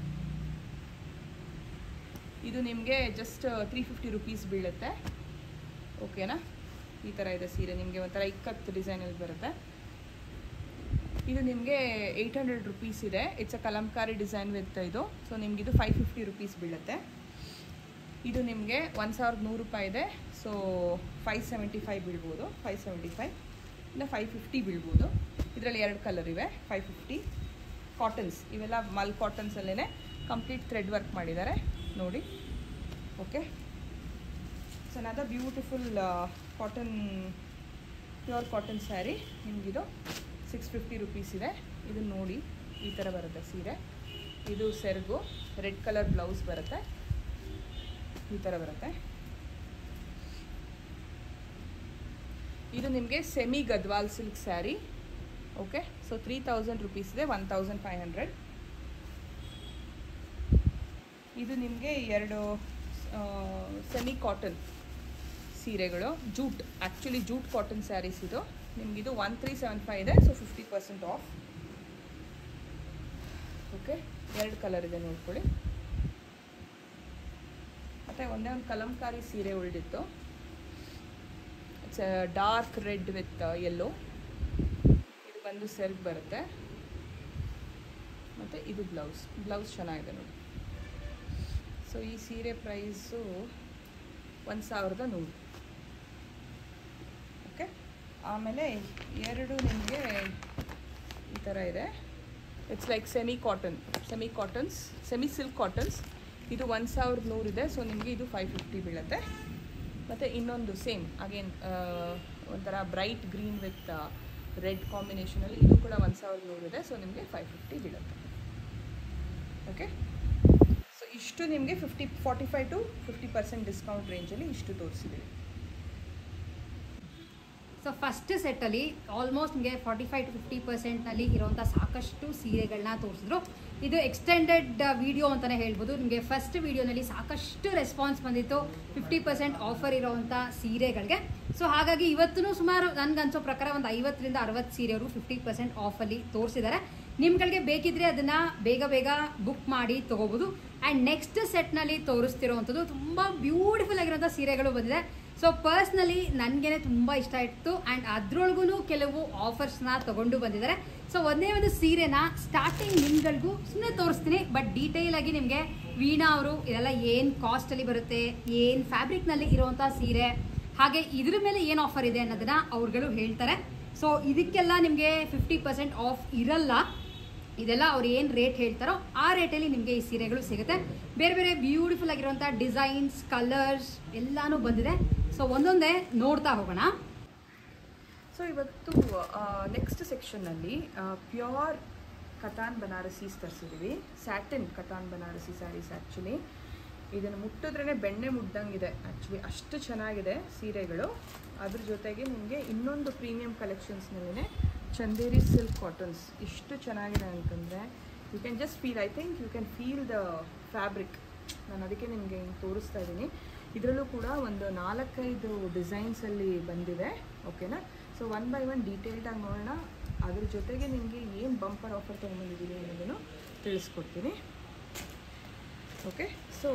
ಇದು ನಿಮಗೆ ಜಸ್ಟ್ ತ್ರೀ ಫಿಫ್ಟಿ ರುಪೀಸ್ ಬೀಳುತ್ತೆ ಓಕೆನಾ ಈ ಥರ ಇದೆ ಸೀರೆ ನಿಮಗೆ ಒಂಥರ ಇಕ್ಕತ್ತು ಡಿಸೈನಲ್ಲಿ ಬರುತ್ತೆ ಇದು ನಿಮಗೆ ಏಯ್ಟ್ ಹಂಡ್ರೆಡ್ ರುಪೀಸ್ ಇದೆ it's a Kalamkari design with ಇದು ಸೊ ನಿಮ್ಗೆ ಇದು ಫೈವ್ ಫಿಫ್ಟಿ ರುಪೀಸ್ ಬೀಳುತ್ತೆ ಇದು ನಿಮಗೆ ಒಂದು ಸಾವಿರದ ನೂರು ರೂಪಾಯಿ ಇದೆ ಸೊ ಫೈವ್ ಸೆವೆಂಟಿ ಫೈವ್ ಬೀಳ್ಬೋದು ಫೈವ್ ಸೆವೆಂಟಿ ಫೈವ್ ಇಲ್ಲ ಫೈವ್ ಫಿಫ್ಟಿ ಬೀಳ್ಬೋದು ಇದರಲ್ಲಿ ಎರಡು ಕಲರ್ ಇವೆ ಫೈವ್ ಫಿಫ್ಟಿ ಕಾಟನ್ಸ್ ಇವೆಲ್ಲ ಮಲ್ ಕಾಟನ್ಸಲ್ಲೇ ಕಂಪ್ಲೀಟ್ ಥ್ರೆಡ್ ವರ್ಕ್ ಮಾಡಿದ್ದಾರೆ ನೋಡಿ ಓಕೆ ಸೊ ನಾದ beautiful cotton pure cotton sari ನಿಮಗಿದು ಸಿಕ್ಸ್ ಫಿಫ್ಟಿ ರುಪೀಸ್ ಇದೆ ಇದು ನೋಡಿ ಈ ಥರ ಬರುತ್ತೆ ಸೀರೆ ಇದು ಸೆರಗು ರೆಡ್ ಕಲರ್ ಬ್ಲೌಸ್ ಬರುತ್ತೆ ಈ ಥರ ಬರುತ್ತೆ ಇದು ನಿಮಗೆ semi Gadwal silk sari okay so three thousand rupees ಇದೆ ಒನ್ ತೌಸಂಡ್ ಫೈವ್ ಹಂಡ್ರೆಡ್ ಇದು ನಿಮಗೆ ಎರಡು ಸೆಮಿ ಕಾಟನ್ ಸೀರೆಗಳು jute actually jute cotton saris ಇದು ನಿಮಗಿದು ಒನ್ ತ್ರೀ ಸೆವೆನ್ ಫೈವ್ ಇದೆ so fifty percent off okay ಎರಡು ಕಲರ್ ಇದೆ ನೋಡ್ಕೊಳ್ಳಿ ಮತ್ತು ಒಂದೇ ಒಂದು ಕಲಂಕಾರಿ ಸೀರೆ ಉಳಿದಿತ್ತು it's dark red with yellow ಇದು ಬಂದು ಸೆಲ್ಫ್ ಬರುತ್ತೆ ಮತ್ತು ಇದು ಬ್ಲೌಸ್ ಬ್ಲೌಸ್ ಚೆನ್ನಾಗಿದೆ ನೋಡಿ ಸೊ ಈ ಸೀರೆ ಪ್ರೈಸು ಒಂದು ಸಾವಿರದ ನೂರು ಓಕೆ ಆಮೇಲೆ ಎರಡು ನಿಮಗೆ ಈ ಥರ ಇದೆ it's like semi cotton semi cottons semi silk cottons ಇದು ಒಂದು ಸಾವಿರದ ನೂರಿದೆ ಸೊ ನಿಮಗೆ ಇದು ಫೈವ್ ಫಿಫ್ಟಿ ಬೀಳುತ್ತೆ ಮತ್ತು ಇನ್ನೊಂದು ಸೇಮ್ ಅಗೇನ್ ಒಂಥರ ಬ್ರೈಟ್ ಗ್ರೀನ್ ವಿತ್ ರೆಡ್ ಕಾಂಬಿನೇಷನಲ್ಲಿ ಇದು ಕೂಡ ಒಂದು ಸಾವಿರದ ನೂರಿದೆ ಸೊ ನಿಮಗೆ ಫೈವ್ ಫಿಫ್ಟಿ ಬೀಳುತ್ತೆ ಓಕೆ ಸೊ ಇಷ್ಟು ನಿಮಗೆ fifty forty five to fifty percent discount ರೇಂಜಲ್ಲಿ ಇಷ್ಟು ತೋರಿಸಿದ್ದೀವಿ ಸೊ ಫಸ್ಟ್ ಸೆಟ್ಟಲ್ಲಿ ಆಲ್ಮೋಸ್ಟ್ ನಿಮಗೆ ಫಾರ್ಟಿ ಫೈವ್ ಟು ಫಿಫ್ಟಿ ಪರ್ಸೆಂಟ್ನಲ್ಲಿ ಇರುವಂಥ ಸಾಕಷ್ಟು ಸೀರೆಗಳನ್ನ ತೋರಿಸಿದ್ರು ಇದು ಎಕ್ಸ್ಟೆಂಡೆಡ್ ವಿಡಿಯೋ ಅಂತಲೇ ಹೇಳ್ಬೋದು ನಿಮಗೆ ಫಸ್ಟ್ ವಿಡಿಯೋನಲ್ಲಿ ಸಾಕಷ್ಟು ರೆಸ್ಪಾನ್ಸ್ ಬಂದಿತ್ತು ಫಿಫ್ಟಿ ಪರ್ಸೆಂಟ್ ಆಫರ್ ಇರೋವಂಥ ಸೀರೆಗಳಿಗೆ ಸೊ ಹಾಗಾಗಿ ಇವತ್ತು ಸುಮಾರು ನನಗನ್ಸೋ ಪ್ರಕಾರ ಒಂದು ಐವತ್ತರಿಂದ ಅರವತ್ತು ಸೀರೆಯವರು ಫಿಫ್ಟಿ ಪರ್ಸೆಂಟ್ ಆಫಲ್ಲಿ ತೋರಿಸಿದ್ದಾರೆ ನಿಮ್ಗಳಿಗೆ ಬೇಕಿದ್ರೆ ಅದನ್ನ ಬೇಗ ಬೇಗ ಬುಕ್ ಮಾಡಿ ತಗೋಬಹುದು ಆ್ಯಂಡ್ ನೆಕ್ಸ್ಟ್ ಸೆಟ್ನಲ್ಲಿ ತೋರಿಸ್ತಿರೋವಂಥದ್ದು ತುಂಬ ಬ್ಯೂಟಿಫುಲ್ ಆಗಿರೋಂಥ ಸೀರೆಗಳು ಬಂದಿದೆ ಸೊ ಪರ್ಸ್ನಲಿ ನನಗೇನೆ ತುಂಬ ಇಷ್ಟ ಇತ್ತು ಆ್ಯಂಡ್ ಅದ್ರೊಳಗೂ ಕೆಲವು ಆಫರ್ಸ್ನ ತಗೊಂಡು ಬಂದಿದ್ದಾರೆ ಸೊ ಒಂದೇ ಒಂದು ಸೀರೆನ ಸ್ಟಾರ್ಟಿಂಗ್ ನಿಮ್ಗಳಿಗೂ ಸುಮ್ಮನೆ ತೋರಿಸ್ತೀನಿ ಬಟ್ ಡೀಟೇಲ್ ಆಗಿ ನಿಮಗೆ ವೀಣಾ ಅವರು ಇದೆಲ್ಲ ಏನು ಕಾಸ್ಟಲ್ಲಿ ಬರುತ್ತೆ ಏನು ಫ್ಯಾಬ್ರಿಕ್ನಲ್ಲಿ ಇರುವಂಥ ಸೀರೆ ಹಾಗೆ ಇದ್ರ ಮೇಲೆ ಏನು ಆಫರ್ ಇದೆ ಅನ್ನೋದನ್ನ ಅವ್ರುಗಳು ಹೇಳ್ತಾರೆ ಸೊ ಇದಕ್ಕೆಲ್ಲ ನಿಮಗೆ ಫಿಫ್ಟಿ ಪರ್ಸೆಂಟ್ ಆಫ್ ಇರಲ್ಲ ಇದೆಲ್ಲ ಅವ್ರು ಏನು ರೇಟ್ ಹೇಳ್ತಾರೋ ಆ ರೇಟಲ್ಲಿ ನಿಮಗೆ ಈ ಸೀರೆಗಳು ಸಿಗುತ್ತೆ ಬೇರೆ ಬೇರೆ ಬ್ಯೂಟಿಫುಲ್ ಆಗಿರುವಂಥ ಡಿಸೈನ್ಸ್ ಕಲರ್ಸ್ ಎಲ್ಲಾನು ಬಂದಿದೆ ಸೊ ಒಂದೊಂದೇ ನೋಡ್ತಾ ಹೋಗೋಣ ಸೊ ಇವತ್ತು ನೆಕ್ಸ್ಟ್ ಸೆಕ್ಷನ್ನಲ್ಲಿ ಪ್ಯೂರ್ ಕತಾನ್ ಬನಾರಸೀಸ್ ತರಿಸಿದ್ದೀವಿ ಸ್ಯಾಟಿನ್ ಕತಾನ್ ಬನಾರಸಿ ಸ್ಯಾರೀಸ್ ಆ್ಯಕ್ಚುಲಿ ಇದನ್ನು ಮುಟ್ಟಿದ್ರೇ ಬೆಣ್ಣೆ ಮುಡ್ದಂಗಿದೆ ಆ್ಯಕ್ಚುಲಿ ಅಷ್ಟು ಚೆನ್ನಾಗಿದೆ ಸೀರೆಗಳು ಅದ್ರ ಜೊತೆಗೆ ನಿಮಗೆ ಇನ್ನೊಂದು ಪ್ರೀಮಿಯಂ ಕಲೆಕ್ಷನ್ಸ್ನಲ್ಲೇ ಚಂದೇರಿ ಸಿಲ್ಕ್ ಕಾಟನ್ಸ್ ಇಷ್ಟು ಚೆನ್ನಾಗಿದೆ ಅಂತಂದರೆ you can just feel I think you can feel the fabric ನಾನು ಅದಕ್ಕೆ ನಿಮಗೆ ಹಿಂಗೆ ತೋರಿಸ್ತಾ ಇದ್ದೀನಿ ಇದರಲ್ಲೂ ಕೂಡ ಒಂದು ನಾಲ್ಕೈದು ಡಿಸೈನ್ಸಲ್ಲಿ ಬಂದಿದೆ ಓಕೆನಾ ಸೊ ಒನ್ ಬೈ ಒನ್ ಡೀಟೇಲ್ಡಾಗಿ ನೋಡೋಣ ಅದ್ರ ಜೊತೆಗೆ ನಿಮಗೆ ಏನು ಬಂಪರ್ ಆಫರ್ ತೊಗೊಂಬಂದಿದ್ದೀನಿ ಅನ್ನೋದನ್ನು ತಿಳಿಸ್ಕೊಡ್ತೀನಿ ಓಕೆ ಸೊ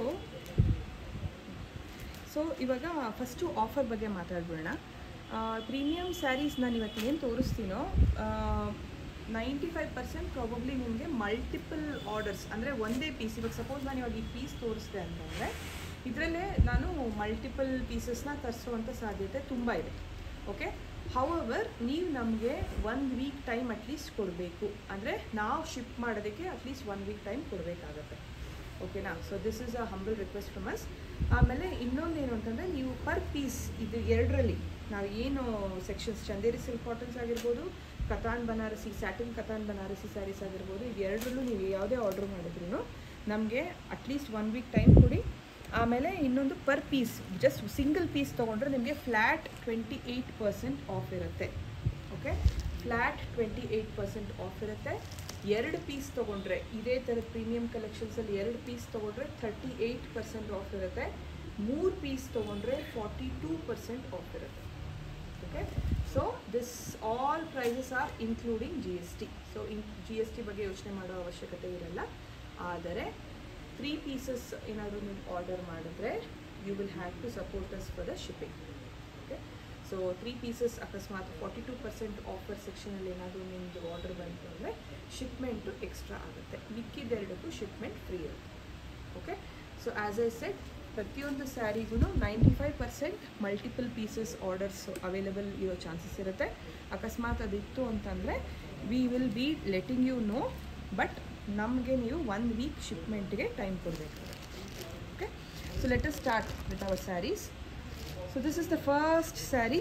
ಸೊ ಇವಾಗ ಫಸ್ಟು ಆಫರ್ ಬಗ್ಗೆ ಮಾತಾಡ್ಬಿಡೋಣ ಪ್ರೀಮಿಯಮ್ ಸ್ಯಾರೀಸ್ ನಾನು ಇವತ್ತು ಏನು ತೋರಿಸ್ತೀನೋ ನೈಂಟಿ ಫೈವ್ ಪರ್ಸೆಂಟ್ ಪ್ರಾಬಬ್ಲಿ ನಿಮಗೆ ಮಲ್ಟಿಪಲ್ ಆರ್ಡರ್ಸ್ ಅಂದರೆ ಒಂದೇ ಪೀಸ್ ಇವಾಗ ಸಪೋಸ್ ನಾನು ಇವಾಗ ಈ ಪೀಸ್ ತೋರಿಸ್ದೆ ಅಂತಂದರೆ ಇದರಲ್ಲೇ ನಾನು ಮಲ್ಟಿಪಲ್ ಪೀಸಸ್ನ ತರಿಸುವಂಥ ಸಾಧ್ಯತೆ ತುಂಬ ಇದೆ ಓಕೆ ಹೌವರ್ ನೀವು ನಮಗೆ ಒನ್ ವೀಕ್ ಟೈಮ್ ಅಟ್ಲೀಸ್ಟ್ ಕೊಡಬೇಕು ಅಂದರೆ ನಾವು ಶಿಪ್ ಮಾಡೋದಕ್ಕೆ ಅಟ್ಲೀಸ್ಟ್ ಒನ್ ವೀಕ್ ಟೈಮ್ ಕೊಡಬೇಕಾಗತ್ತೆ ಓಕೆನಾ so this is a humble request from us ಆಮೇಲೆ ಇನ್ನೊಂದೇನು ಅಂತಂದರೆ ನೀವು ಪರ್ ಪೀಸ್ ಇದು ಎರಡರಲ್ಲಿ ನಾವು ಏನು ಸೆಕ್ಷನ್ಸ್ ಚಂದೇರಿ ಸಿಲ್ಕ್ ಕಾಟನ್ಸ್ ಆಗಿರ್ಬೋದು ಕತಾನ್ ಬನಾರಸಿ ಸ್ಯಾಟಿನ್ ಕತಾನ್ ಬನಾರಸಿ ಸ್ಯಾರೀಸ್ ಆಗಿರ್ಬೋದು ಇದು ಎರಡರಲ್ಲೂ ನೀವು ಯಾವುದೇ ಆರ್ಡ್ರ್ ಮಾಡಿದ್ರು ನಮಗೆ ಅಟ್ಲೀಸ್ಟ್ ಒನ್ ವೀಕ್ ಟೈಮ್ ಕೊಡಿ ಆಮೇಲೆ ಇನ್ನೊಂದು per piece just single piece ತೊಗೊಂಡ್ರೆ ನಿಮಗೆ flat twenty eight percent off ಇರುತ್ತೆ okay flat twenty eight percent off ಇರುತ್ತೆ ಎರಡು ಪೀಸ್ ತೊಗೊಂಡ್ರೆ ಇದೇ ಥರದ ಪ್ರೀಮಿಯಂ ಕಲೆಕ್ಷನ್ಸಲ್ಲಿ ಎರಡು ಪೀಸ್ ತೊಗೊಂಡ್ರೆ ಥರ್ಟಿ ಏಯ್ಟ್ ಪರ್ಸೆಂಟ್ ಆಫ್ ಇರುತ್ತೆ ಮೂರು ಪೀಸ್ ತೊಗೊಂಡ್ರೆ ಫಾರ್ಟಿ ಟೂ ಪರ್ಸೆಂಟ್ ಆಫ್ ಇರುತ್ತೆ okay so this all prices are including G S T so in G S T ಬಗ್ಗೆ ಯೋಚನೆ ಮಾಡೋ ಅವಶ್ಯಕತೆ ಇರಲ್ಲ ಆದರೆ ತ್ರೀ ಪೀಸಸ್ ಏನಾದರೂ ನೀವು ಆರ್ಡರ್ ಮಾಡಿದ್ರೆ you will have to support us for the shipping okay so three pieces ಅಕಸ್ಮಾತ್ ಫಾರ್ಟಿ ಟು ಪರ್ಸೆಂಟ್ ಆಫರ್ ಸೆಕ್ಷನಲ್ಲಿ ಏನಾದರೂ ನಿಮ್ಮದು ಆರ್ಡರ್ ಬಂತು ಅಂದರೆ ಶಿಪ್ಮೆಂಟು ಎಕ್ಸ್ಟ್ರಾ ಆಗುತ್ತೆ ಮಿಕ್ಕಿದೆರಡಕ್ಕೂ ಶಿಪ್ಮೆಂಟ್ ಫ್ರೀ ಇರುತ್ತೆ okay so as I said ಪ್ರತಿಯೊಂದು ಸ್ಯಾರಿಗೂ ninety five percent multiple pieces orders available ಇರೋ ಚಾನ್ಸಸ್ ಇರುತ್ತೆ ಅಕಸ್ಮಾತ್ ಅದಿತ್ತು ಅಂತಂದರೆ we will be letting you know but ನಮಗೆ ನೀವು ಒನ್ ವೀಕ್ ಶಿಪ್ಮೆಂಟ್ಗೆ ಟೈಮ್ ಕೊಡಬೇಕಾಗುತ್ತೆ okay so let us start with our saris so this is the first sari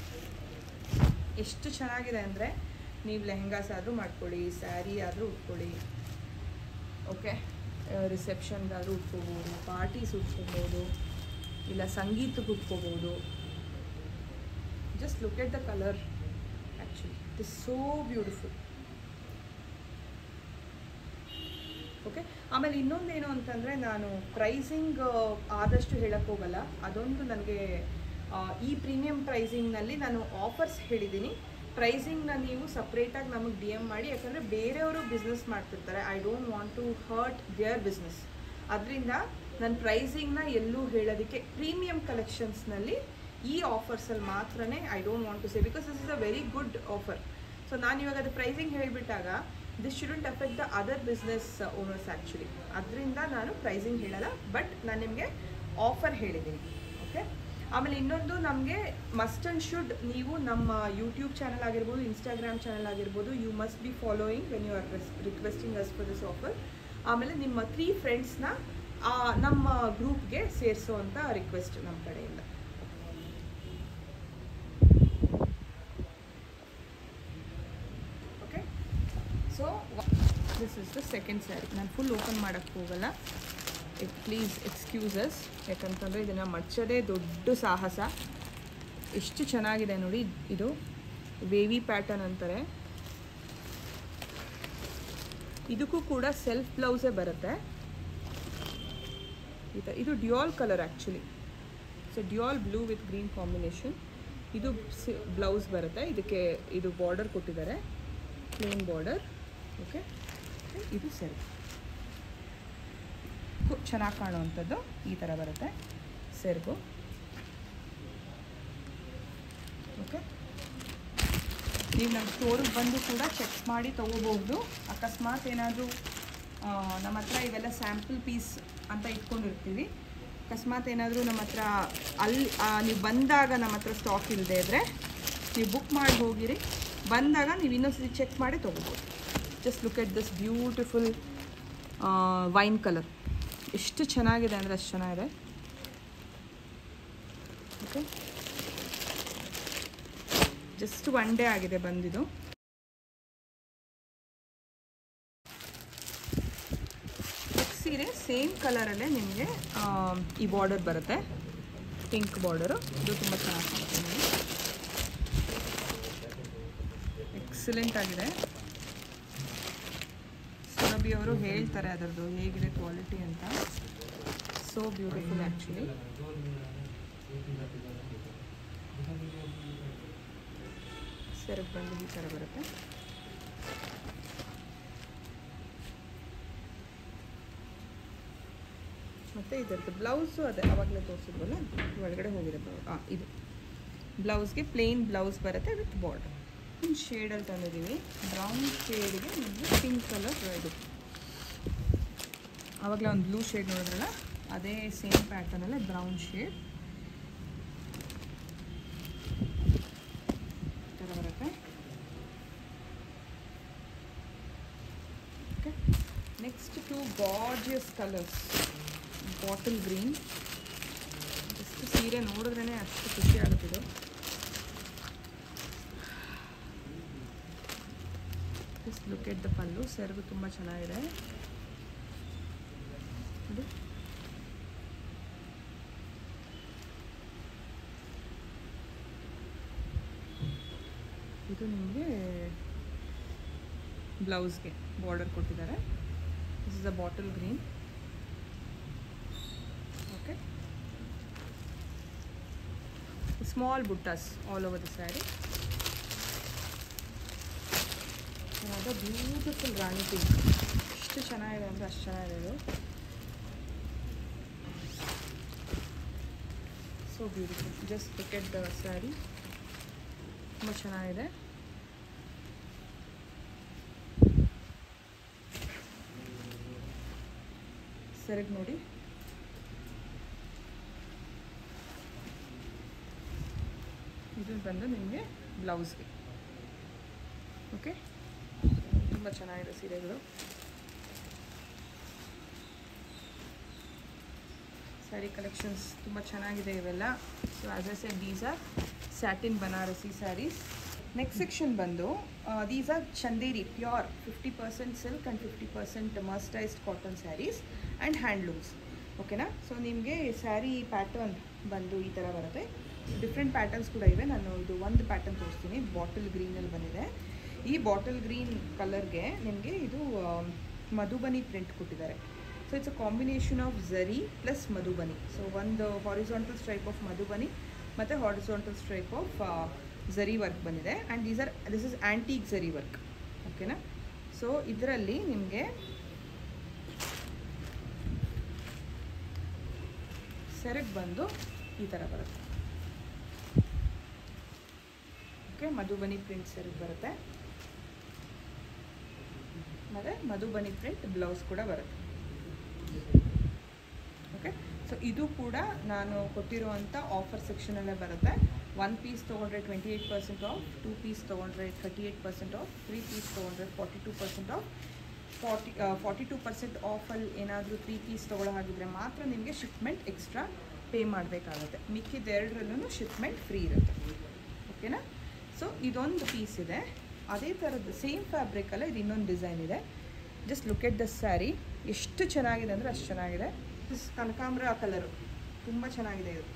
ಎಷ್ಟು ಚೆನ್ನಾಗಿದೆ ಅಂದರೆ ನೀವು ಲೆಹೆಂಗಾಸ್ ಆದರೂ ಮಾಡ್ಕೊಳ್ಳಿ ಸ್ಯಾರಿ ಆದರೂ ಉಟ್ಕೊಳ್ಳಿ ಓಕೆ ರಿಸೆಪ್ಷನ್ಗಾದರೂ ಉಟ್ಕೋಬೋದು ಪಾರ್ಟೀಸ್ ಉಟ್ಕೋಬೋದು ಇಲ್ಲ ಸಂಗೀತಕ್ಕೆ ಉಟ್ಕೋಬೋದು just look at the colour actually it is so beautiful okay ಆಮೇಲೆ ಇನ್ನೊಂದೇನು ಅಂತಂದರೆ ನಾನು ಪ್ರೈಸಿಂಗ್ ಆದಷ್ಟು ಹೇಳಕ್ಕೆ ಹೋಗಲ್ಲ ಅದೊಂದು ನನಗೆ ಈ ಪ್ರೀಮಿಯಂ ಪ್ರೈಸಿಂಗ್ನಲ್ಲಿ ನಾನು ಆಫರ್ಸ್ ಹೇಳಿದ್ದೀನಿ ಪ್ರೈಸಿಂಗ್ನ ನೀವು ಸಪ್ರೇಟಾಗಿ ನಮಗೆ ಡಿ ಎಮ್ ಮಾಡಿ ಯಾಕಂದರೆ ಬೇರೆಯವರು ಬಿಸ್ನೆಸ್ ಮಾಡ್ತಿರ್ತಾರೆ I don't want to hurt their business ಅದರಿಂದ ನನ್ನ ಪ್ರೈಸಿಂಗ್ನ ಎಲ್ಲೂ ಹೇಳೋದಕ್ಕೆ ಪ್ರೀಮಿಯಂ ಕಲೆಕ್ಷನ್ಸ್ನಲ್ಲಿ ಈ ಆಫರ್ಸಲ್ಲಿ ಮಾತ್ರನೇ I don't want to say because this is a very good offer so ನಾನು ಇವಾಗ ಅದು ಪ್ರೈಸಿಂಗ್ ಹೇಳಿಬಿಟ್ಟಾಗ this shouldn't affect the other business owners actually ಅದರಿಂದ ನಾನು ಪ್ರೈಸಿಂಗ್ ಹೇಳಲ್ಲ ಬಟ್ ನಾನು ನಿಮಗೆ ಆಫರ್ ಹೇಳಿದ್ದೀನಿ ಓಕೆ ಆಮೇಲೆ ಇನ್ನೊಂದು ನಮಗೆ ಮಸ್ಟ್ ಆ್ಯಂಡ್ ಶುಡ್ ನೀವು ನಮ್ಮ ಯೂಟ್ಯೂಬ್ ಚಾನಲ್ ಆಗಿರ್ಬೋದು ಇನ್ಸ್ಟಾಗ್ರಾಮ್ ಚಾನಲ್ ಆಗಿರ್ಬೋದು you must be following when you are requesting us for this offer ಆಮೇಲೆ ನಿಮ್ಮ ತ್ರೀ ಫ್ರೆಂಡ್ಸ್ನ ನಮ್ಮ ಗ್ರೂಪ್ಗೆ ಸೇರಿಸೋ ಅಂತ ರಿಕ್ವೆಸ್ಟ್ ನಮ್ಮ ಕಡೆಯಿಂದ okay so this is the second sari ನಾನು ಫುಲ್ ಓಪನ್ ಮಾಡೋಕ್ಕೆ ಹೋಗಲ್ಲ ಪ್ಲೀಸ್ ಎಕ್ಸ್ಕ್ಯೂಸಸ್ ಯಾಕಂತಂದರೆ ಇದನ್ನು ಮಚ್ಚದೇ ದೊಡ್ಡ ಸಾಹಸ ಎಷ್ಟು ಚೆನ್ನಾಗಿದೆ ನೋಡಿ ಇದು ವೇವಿ ಪ್ಯಾಟರ್ನ್ ಅಂತಾರೆ ಇದಕ್ಕೂ ಕೂಡ ಸೆಲ್ಫ್ ಬ್ಲೌಸೇ ಬರುತ್ತೆ ಈ ಥರ ಇದು dual colour actually so dual blue with green combination ಇದು ಬ್ಲೌಸ್ ಬರುತ್ತೆ ಇದಕ್ಕೆ ಇದು ಬಾರ್ಡರ್ ಕೊಟ್ಟಿದ್ದಾರೆ ಪ್ಲೇನ್ ಬಾರ್ಡರ್ ಓಕೆ ಇದು ಸೆಲ್ಫ್ ಚೆನ್ನಾಗಿ ಕಾಣುವಂಥದ್ದು ಈ ಥರ ಬರುತ್ತೆ ಸೆರ್ಗು ಓಕೆ ನೀವು ನಮ್ಮ ಸ್ಟೋರಿಗೆ ಬಂದು ಕೂಡ ಚೆಕ್ ಮಾಡಿ ತೊಗೋಬಹುದು ಅಕಸ್ಮಾತ್ ಏನಾದರೂ ನಮ್ಮ ಹತ್ರ ಇವೆಲ್ಲ ಸ್ಯಾಂಪಲ್ ಪೀಸ್ ಅಂತ ಇಟ್ಕೊಂಡಿರ್ತೀವಿ ಅಕಸ್ಮಾತ್ ಏನಾದರೂ ನಮ್ಮ ಹತ್ರ ಅಲ್ಲಿ ನೀವು ಬಂದಾಗ ನಮ್ಮ ಹತ್ರ ಸ್ಟಾಕ್ ಇಲ್ಲದೆ ಇದ್ದರೆ ನೀವು ಬುಕ್ ಮಾಡಿ ಹೋಗಿರಿ ಬಂದಾಗ ನೀವು ಇನ್ನೊಂದ್ಸತಿ ಚೆಕ್ ಮಾಡಿ ತೊಗೋಬೋದು just look at this beautiful wine colour ಎಷ್ಟು ಚೆನ್ನಾಗಿದೆ ಅಂದರೆ ಅಷ್ಟು ಚೆನ್ನಾಗಿದೆ ಓಕೆ ಜಸ್ಟ್ ಒನ್ ಡೇ ಆಗಿದೆ ಬಂದಿದ್ದು ಸೀರೆ ಸೇಮ್ ಕಲರಲ್ಲೇ ನಿಮಗೆ ಈ ಬಾರ್ಡರ್ ಬರುತ್ತೆ ಪಿಂಕ್ ಬಾರ್ಡರು ಇದು ತುಂಬ ಚೆನ್ನಾಗಿ ಕಾಣ್ತದೆ ಎಕ್ಸಲೆಂಟ್ ಆಗಿದೆ ಸುರಭಿ ಅವರು ಹೇಳ್ತಾರೆ ಅದರದ್ದು ಹೇಗಿದೆ ಕ್ವಾಲಿಟಿ ಅಂತ ಸೋ ಬ್ಯೂಟಿಫುಲ್ ಆ್ಯಕ್ಚುಲಿ ಸೆರಗ್ ಬಂದು ಈ ಥರ ಬರುತ್ತೆ ಮತ್ತು ಇದರದ್ದು ಬ್ಲೌಸು ಅದೇ ಅವಾಗಲೇ ತೋರಿಸಿದ್ವಲ್ಲ ಒಳಗಡೆ ಹೋಗಿದೆ ಹಾಂ ಇದು ಬ್ಲೌಸ್ಗೆ ಪ್ಲೇನ್ ಬ್ಲೌಸ್ ಬರುತ್ತೆ ವಿತ್ ಬಾರ್ಡರ್ ಒಂದು ಶೇಡಲ್ಲಿ ತಂದಿದ್ದೀವಿ ಬ್ರೌನ್ ಶೇಡ್ಗೆ ನಿಮಗೆ ಪಿಂಕ್ ಕಲರ್ ಇದು ಆವಾಗಲೇ ಒಂದು ಬ್ಲೂ ಶೇಡ್ ನೋಡಿದ್ರಲ್ಲ ಅದೇ ಸೇಮ್ ಪ್ಯಾಟರ್ನಲ್ಲೇ ಬ್ರೌನ್ ಶೇಡ್ ಥರ ಬರುತ್ತೆ okay next to gorgeous colours bottle green ಎಷ್ಟು ಸೀರೆ ನೋಡಿದ್ರೇ ಅಷ್ಟು ಖುಷಿ ಆಗುತ್ತಿದ್ದು just look at the pallu ಸೆರಗು ತುಂಬ ಚೆನ್ನಾಗಿದೆ ನೋಡಿ ಇದು ನಿಮಗೆ ಬ್ಲೌಸ್ಗೆ ಬಾರ್ಡರ್ ಕೊಟ್ಟಿದ್ದಾರೆ this is a bottle green okay small buttas all over the sari ಅದು ಬ್ಯೂಟಿಫುಲ್ ರಾಣಿ ಪಿಂಕ್ ಎಷ್ಟು ಚೆನ್ನಾಗಿದೆ ಅಂದರೆ ಅಷ್ಟು ಚೆನ್ನಾಗಿದೆ ಇದು so beautiful just look at the sari ತುಂಬ ಚೆನ್ನಾಗಿದೆ ಸೆರಗ್ ನೋಡಿ ಇದು ಬಂದು ನಿಮಗೆ ಬ್ಲೌಸ್ಗೆ ಓಕೆ ತುಂಬ ಚೆನ್ನಾಗಿದೆ ಸೀರೆಗಳು ಸ್ಯಾರಿ ಕಲೆಕ್ಷನ್ಸ್ ತುಂಬ ಚೆನ್ನಾಗಿದೆ ಇವೆಲ್ಲ so as I said these are satin Banarasi saris next section ಬಂದು these are Chanderi pure fifty percent silk and fifty percent mercerised cotton saris and handlooms ಓಕೆನಾ ಸೊ ನಿಮಗೆ ಸ್ಯಾರಿ ಪ್ಯಾಟರ್ನ್ ಬಂದು ಈ ಥರ ಬರುತ್ತೆ ಡಿಫ್ರೆಂಟ್ ಪ್ಯಾಟರ್ನ್ಸ್ ಕೂಡ ಇವೆ ನಾನು ಇದು ಒಂದು ಪ್ಯಾಟರ್ನ್ ತೋರಿಸ್ತೀನಿ ಬಾಟಲ್ ಗ್ರೀನಲ್ಲಿ ಬಂದಿದೆ ಈ ಬಾಟಲ್ ಗ್ರೀನ್ ಕಲರ್ಗೆ ನಿಮಗೆ ಇದು ಮಧುಬನಿ ಪ್ರಿಂಟ್ ಕೊಟ್ಟಿದ್ದಾರೆ so it's a combination of zari plus Madhubani so ಒಂದು ಹಾರಿಸಾಂಟಲ್ ಸ್ಟ್ರೈಪ್ ಆಫ್ ಮಧುಬನಿ ಮತ್ತು horizontal stripe of zari work ಬಂದಿದೆ and these are this is antique zari work ಓಕೆನಾ ಸೊ ಇದರಲ್ಲಿ ನಿಮಗೆ ಸೆರಗ್ ಬಂದು ಈ ಥರ ಬರುತ್ತೆ ಓಕೆ ಮಧುಬನಿ ಪ್ರಿಂಟ್ ಸೆರಗ್ ಬರುತ್ತೆ ಮತ್ತು ಮಧುಬನಿ ಪ್ರಿಂಟ್ ಬ್ಲೌಸ್ ಕೂಡ ಬರುತ್ತೆ ಓಕೆ ಸೊ ಇದು ಕೂಡ ನಾನು ಕೊಟ್ಟಿರುವಂಥ ಆಫರ್ ಸೆಕ್ಷನಲ್ಲೇ ಬರುತ್ತೆ ಒನ್ ಪೀಸ್ ತೊಗೊಂಡ್ರೆ twenty eight percent off two piece ತೊಗೊಂಡ್ರೆ thirty eight percent off three piece ತೊಗೊಂಡ್ರೆ forty two percent off forty forty two percent ಆಫಲ್ಲಿ ಏನಾದರೂ ತ್ರೀ ಪೀಸ್ ತೊಗೊಳ್ಳೋ ಹಾಗಿದ್ರೆ ಮಾತ್ರ ನಿಮಗೆ ಶಿಪ್ಮೆಂಟ್ ಎಕ್ಸ್ಟ್ರಾ ಪೇ ಮಾಡಬೇಕಾಗುತ್ತೆ ಮಿಕ್ಕಿದೆರಡರಲ್ಲೂ ಶಿಪ್ಮೆಂಟ್ ಫ್ರೀ ಇರುತ್ತೆ ಓಕೆನಾ ಸೊ ಇದೊಂದು ಪೀಸ್ ಇದೆ ಅದೇ ಥರದ್ದು ಸೇಮ್ ಫ್ಯಾಬ್ರಿಕಲ್ಲ ಇದು ಇನ್ನೊಂದು ಡಿಸೈನ್ ಇದೆ just look at the sari ಎಷ್ಟು ಚೆನ್ನಾಗಿದೆ ಅಂದರೆ ಅಷ್ಟು ಚೆನ್ನಾಗಿದೆ ದಿಸ್ ಕನಕಾಂಬ್ರ ಕಲರು ತುಂಬ ಚೆನ್ನಾಗಿದೆ ಇದು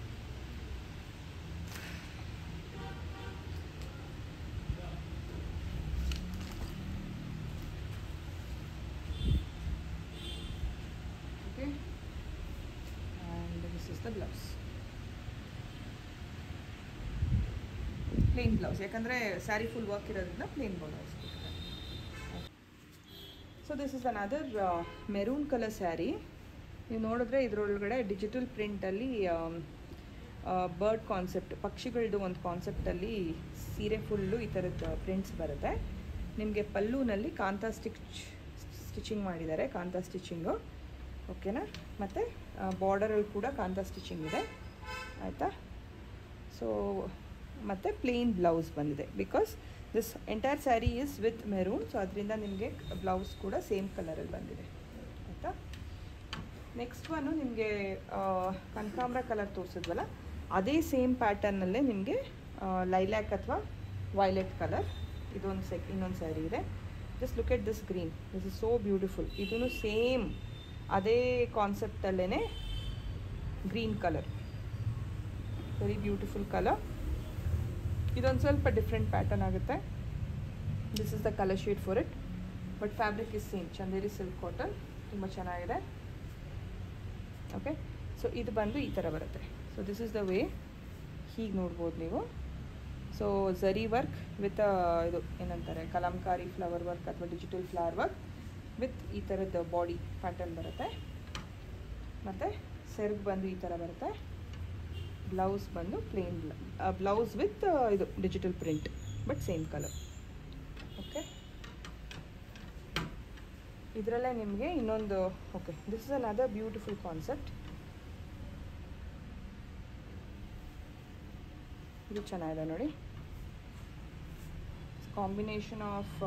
okay and this is the blouse plain blouse ಯಾಕಂದರೆ ಸ್ಯಾರಿ ಫುಲ್ ವರ್ಕ್ ಇರೋದ್ರಿಂದ plain blouse so this is another maroon colour sari ನೀವು ನೋಡಿದ್ರೆ ಇದರೊಳಗಡೆ ಡಿಜಿಟಲ್ ಪ್ರಿಂಟಲ್ಲಿ ಬರ್ಡ್ ಕಾನ್ಸೆಪ್ಟ್ ಪಕ್ಷಿಗಳದ್ದು ಒಂದು ಕಾನ್ಸೆಪ್ಟಲ್ಲಿ ಸೀರೆ ಫುಲ್ಲು ಈ ಥರದ್ದು ಪ್ರಿಂಟ್ಸ್ ಬರುತ್ತೆ ನಿಮಗೆ ಪಲ್ಲುನಲ್ಲಿ ಕಾಂತಾ ಸ್ಟಿಚ್ ಸ್ಟಿಚಿಂಗ್ ಮಾಡಿದ್ದಾರೆ ಕಾಂತಾ ಸ್ಟಿಚಿಂಗು ಓಕೆನಾ ಮತ್ತು ಬಾರ್ಡರಲ್ಲಿ ಕೂಡ ಕಾಂತಾ ಸ್ಟಿಚಿಂಗ್ ಇದೆ ಆಯಿತಾ ಸೊ ಮತ್ತು ಪ್ಲೇನ್ ಬ್ಲೌಸ್ ಬಂದಿದೆ because this entire sari is with maroon so ಅದರಿಂದ ನಿಮಗೆ ಬ್ಲೌಸ್ ಕೂಡ ಸೇಮ್ ಕಲರಲ್ಲಿ ಬಂದಿದೆ ಆಯಿತಾ ನೆಕ್ಸ್ಟ್ ಒನ್ನು ನಿಮಗೆ ಕನಕಾಂಬ್ರ ಕಲರ್ ತೋರಿಸಿದ್ವಲ್ಲ ಅದೇ ಸೇಮ್ ಪ್ಯಾಟರ್ನಲ್ಲೇ ನಿಮಗೆ ಲೈಲ್ಯಾಕ್ ಅಥವಾ ವೈಲೆಟ್ ಕಲರ್ ಇದೊಂದು ಸೆಕ್ ಇನ್ನೊಂದು ಸ್ಯಾರಿ ಇದೆ just look at this green this is so beautiful ಇದೂ ಸೇಮ್ ಅದೇ ಕಾನ್ಸೆಪ್ಟಲ್ಲೇ green colour very beautiful colour ಇದೊಂದು ಸ್ವಲ್ಪ ಡಿಫ್ರೆಂಟ್ ಪ್ಯಾಟರ್ನ್ ಆಗುತ್ತೆ this is the colour shade for it but fabric is same Chanderi silk cotton ತುಂಬ ಚೆನ್ನಾಗಿದೆ ಓಕೆ ಸೊ ಇದು ಬಂದು ಈ ಥರ ಬರುತ್ತೆ so this is the way ಹೀಗೆ ನೋಡ್ಬೋದು ನೀವು ಸೊ ಝರಿ ವರ್ಕ್ ವಿತ್ ಇದು ಏನಂತಾರೆ ಕಲಂಕಾರಿ ಫ್ಲವರ್ ವರ್ಕ್ ಅಥವಾ ಡಿಜಿಟಲ್ ಫ್ಲವರ್ ವರ್ಕ್ ವಿತ್ ಈ ಥರದ ಬಾಡಿ ಪ್ಯಾಟರ್ನ್ ಬರುತ್ತೆ ಮತ್ತು ಸೆರ್ಗ್ ಬಂದು ಈ ಥರ ಬರುತ್ತೆ ಬ್ಲೌಸ್ ಬಂದು ಪ್ಲೇನ್ ಬ್ಲೌಸ್ ವಿತ್ ಇದು digital print but same colour okay ಇದರಲ್ಲೇ ನಿಮಗೆ ಇನ್ನೊಂದು okay this is another beautiful concept ಇದು ಚೆನ್ನಾಗಿದೆ ನೋಡಿ ಕಾಂಬಿನೇಷನ್ ಆಫ್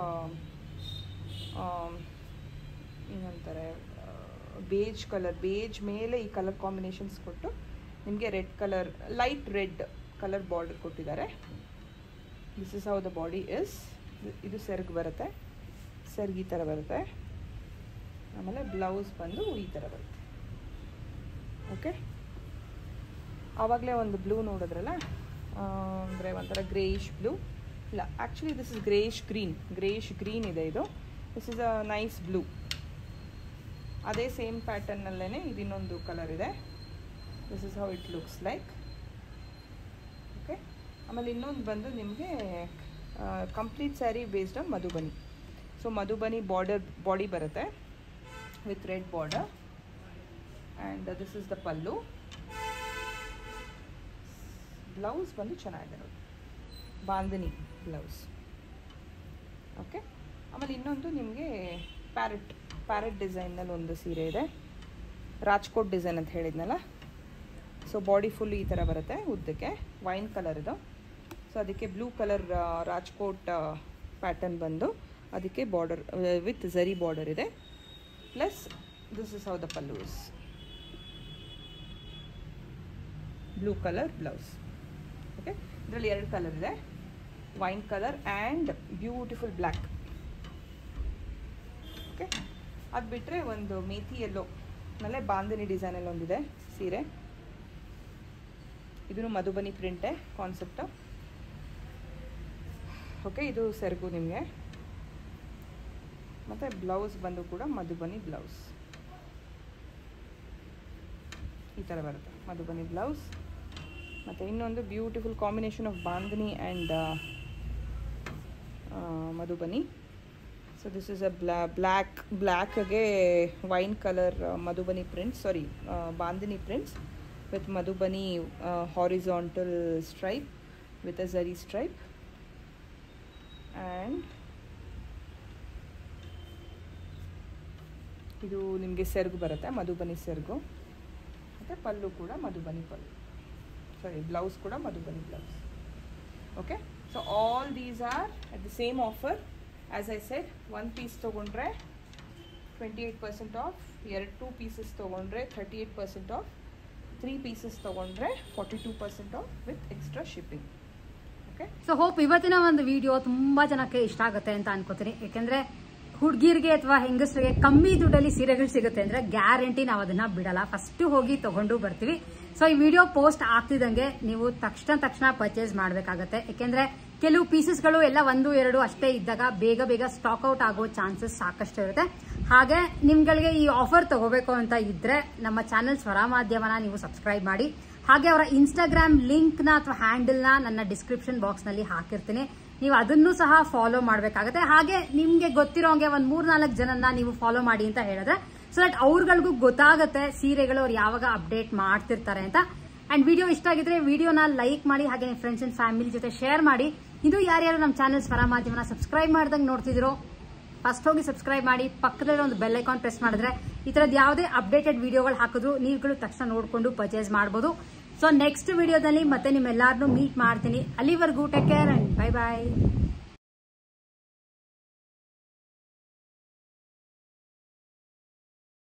ಏನಂತಾರೆ ಬೇಜ್ ಕಲರ್ ಬೇಜ್ ಮೇಲೆ ಈ ಕಲರ್ ಕಾಂಬಿನೇಷನ್ಸ್ ಕೊಟ್ಟು ನಿಮಗೆ red colour light red colour border ಕೊಟ್ಟಿದ್ದಾರೆ this is how the body is ಇದು ಸೆರ್ಗ್ ಬರುತ್ತೆ ಸೆರ್ಗ್ ಈ ಥರ ಬರುತ್ತೆ ಆಮೇಲೆ ಬ್ಲೌಸ್ ಬಂದು ಈ ಥರ ಬರುತ್ತೆ ಓಕೆ ಆವಾಗಲೇ ಒಂದು ಬ್ಲೂ ನೋಡಿದ್ರಲ್ಲ ಅಂದರೆ ಒಂಥರ ಗ್ರೇಯಿಶ್ ಬ್ಲೂ ಇಲ್ಲ actually this is greyish green greyish green ಇದೆ ಇದು this is a nice blue ಅದೇ ಸೇಮ್ ಪ್ಯಾಟರ್ನಲ್ಲೇ ಇದು ಇನ್ನೊಂದು ಕಲರ್ ಇದೆ this is how it looks like okay ಆಮೇಲೆ ಇನ್ನೊಂದು ಬಂದು ನಿಮಗೆ complete sari based on Madhubani so Madhubani border body ಬರುತ್ತೆ with red border and this is the pallu blouse ಬಂದು ಚೆನ್ನಾಗಿದೆ ನೋಡಿ ಬಾಂಧನಿ ಬ್ಲೌಸ್ ಓಕೆ ಆಮೇಲೆ ಇನ್ನೊಂದು ನಿಮಗೆ ಪ್ಯಾರೆಟ್ ಪ್ಯಾರೆಟ್ ಡಿಸೈನಲ್ಲಿ ಒಂದು ಸೀರೆ ಇದೆ ರಾಜ್ಕೋಟ್ ಡಿಸೈನ್ ಅಂತ ಹೇಳಿದ್ನಲ್ಲ ಸೊ ಬಾಡಿ ಫುಲ್ ಈ ಥರ ಬರುತ್ತೆ ಉದ್ದಕ್ಕೆ ವೈನ್ ಕಲರ್ ಇದು ಸೊ ಅದಕ್ಕೆ ಬ್ಲೂ ಕಲರ್ ರಾಜ್ಕೋಟ್ ಪ್ಯಾಟರ್ನ್ ಬಂದು ಅದಕ್ಕೆ ಬಾರ್ಡರ್ ವಿತ್ ಝರಿ ಬಾರ್ಡರ್ ಇದೆ plus this is how the pallus blue colour blouse okay ಇದರಲ್ಲಿ ಎರಡು ಕಲರ್ ಇದೆ wine colour and beautiful black okay ಅದು ಬಿಟ್ಟರೆ ಒಂದು ಮೇಥಿ ಎಲ್ಲೋ ಆಮೇಲೆ ಬಾಂಧನಿ ಡಿಸೈನಲ್ಲಿ ಒಂದಿದೆ ಸೀರೆ ಇದೂ ಮಧುಬನಿ ಪ್ರಿಂಟೇ ಕಾನ್ಸೆಪ್ಟು ಓಕೆ ಇದು ಸೆರಗು ನಿಮಗೆ ಮತ್ತು ಬ್ಲೌಸ್ ಬಂದು ಕೂಡ ಮಧುಬನಿ ಬ್ಲೌಸ್ ಈ ಥರ ಬರುತ್ತೆ ಮಧುಬನಿ ಬ್ಲೌಸ್ ಮತ್ತು ಇನ್ನೊಂದು beautiful combination of Bandhani and Madhubani so this is a bla black ಬ್ಲ್ಯಾಕ್ಗೆ wine colour Madhubani prints sari Bandhani prints with Madhubani horizontal stripe with a zari stripe and ಇದು ನಿಮಗೆ ಸೆರ್ಗು ಬರುತ್ತೆ ಮಧುಬನಿ ಸೆರ್ಗು ಮತ್ತು ಪಲ್ಲು ಕೂಡ ಮಧುಬನಿ ಪಲ್ಲು ಸಾರಿ ಬ್ಲೌಸ್ ಕೂಡ Madhubani blouse okay so all these are at the same offer as I said one piece ತೊಗೊಂಡ್ರೆ twenty eight percent off ಎರಡು two pieces ತೊಗೊಂಡ್ರೆ thirty eight percent off three pieces ತೊಗೊಂಡ್ರೆ forty two percent off with extra shipping okay so hope ಇವತ್ತಿನ ಒಂದು video ತುಂಬಾ ಜನಕ್ಕೆ ಇಷ್ಟ ಆಗುತ್ತೆ ಅಂತ ಅನ್ಕೋತೀನಿ ಯಾಕಂದ್ರೆ ಹುಡುಗಿರಿಗೆ ಅಥವಾ ಹೆಂಗಸರಿಗೆ ಕಮ್ಮಿ ದುಡ್ಡಲ್ಲಿ ಸೀರೆಗಳು ಸಿಗುತ್ತೆ ಅಂದ್ರೆ ಗ್ಯಾರಂಟಿ ನಾವು ಅದನ್ನ ಬಿಡಲ್ಲ ಫಸ್ಟ್ ಹೋಗಿ ತಗೊಂಡು ಬರ್ತೀವಿ ಸೊ ಈ ವಿಡಿಯೋ ಪೋಸ್ಟ್ ಆಗ್ತಿದಂಗೆ ನೀವು ತಕ್ಷಣ ತಕ್ಷಣ ಪರ್ಚೇಸ್ ಮಾಡಬೇಕಾಗತ್ತೆ ಯಾಕೆಂದ್ರೆ ಕೆಲವು ಪೀಸಸ್ಗಳು ಎಲ್ಲ ಒಂದು ಎರಡು ಅಷ್ಟೇ ಇದ್ದಾಗ ಬೇಗ ಬೇಗ ಸ್ಟಾಕ್ ಔಟ್ ಆಗೋ ಚಾನ್ಸಸ್ ಸಾಕಷ್ಟು ಇರುತ್ತೆ ಹಾಗೆ ನಿಮ್ಗಳಿಗೆ ಈ ಆಫರ್ ತಗೋಬೇಕು ಅಂತ ಇದ್ರೆ ನಮ್ಮ ಚಾನೆಲ್ ಸ್ವರ ಮಾಧ್ಯಮನ ನೀವು ಸಬ್ಸ್ಕ್ರೈಬ್ ಮಾಡಿ ಹಾಗೆ ಅವರ ಇನ್ಸ್ಟಾಗ್ರಾಮ್ ಲಿಂಕ್ ನ ಅಥವಾ ಹ್ಯಾಂಡಲ್ ನ ನನ್ನ ಡಿಸ್ಕ್ರಿಪ್ಷನ್ ಬಾಕ್ಸ್ ನಲ್ಲಿ ಹಾಕಿರ್ತೀನಿ ನೀವು ಅದನ್ನು ಸಹ ಫಾಲೋ ಮಾಡಬೇಕಾಗುತ್ತೆ ಹಾಗೆ ನಿಮ್ಗೆ ಗೊತ್ತಿರೋಂಗೆ ಒಂದ್ ಮೂರ್ನಾಲ್ಕು ಜನನ್ನ ನೀವು ಫಾಲೋ ಮಾಡಿ ಅಂತ ಹೇಳಿದ್ರೆ ಸೊ ದಟ್ ಅವ್ರಗಳಿಗೂ ಗೊತ್ತಾಗುತ್ತೆ ಸೀರೆಗಳು ಅವ್ರು ಯಾವಾಗ ಅಪ್ಡೇಟ್ ಮಾಡ್ತಿರ್ತಾರೆ ಅಂತ ಅಂಡ್ ವಿಡಿಯೋ ಇಷ್ಟ ಆಗಿದ್ರೆ ವಿಡಿಯೋನ ಲೈಕ್ ಮಾಡಿ ಹಾಗೆ ನಿಮ್ಮ ಫ್ರೆಂಡ್ಸ್ ಅಂಡ್ ಫ್ಯಾಮಿಲಿ ಜೊತೆ ಶೇರ್ ಮಾಡಿ ಇದು ಯಾರ್ಯಾರು ನಮ್ಮ ಚಾನೆಲ್ ಸ್ವರ ಮಾಧ್ಯಮನ ಸಬ್ಸ್ಕ್ರೈಬ್ ಮಾಡ್ದಂಗೆ ನೋಡ್ತಿದ್ದೀರೋ ಫಸ್ಟ್ ಹೋಗಿ ಸಬ್ಸ್ಕ್ರೈಬ್ ಮಾಡಿ ಪಕ್ಕದಲ್ಲಿ ಒಂದು ಬೆಲ್ ಐಕಾನ್ ಪ್ರೆಸ್ ಮಾಡಿದ್ರೆ ಈ ತರದ್ ಯಾವುದೇ ಅಪ್ಡೇಟೆಡ್ ವಿಡಿಯೋಗಳು ಹಾಕಿದ್ರು ನೀವುಗಳು ತಕ್ಷಣ ನೋಡ್ಕೊಂಡು ಪರ್ಚೇಸ್ ಮಾಡಬಹುದು ಸೊ ನೆಕ್ಸ್ಟ್ ವಿಡಿಯೋದಲ್ಲಿ ಮತ್ತೆ ನಿಮ್ಮೆಲ್ಲರನ್ನೂ ಮೀಟ್ ಮಾಡ್ತೀನಿ ಅಲ್ಲಿವರೆಗೂ take care and bye bye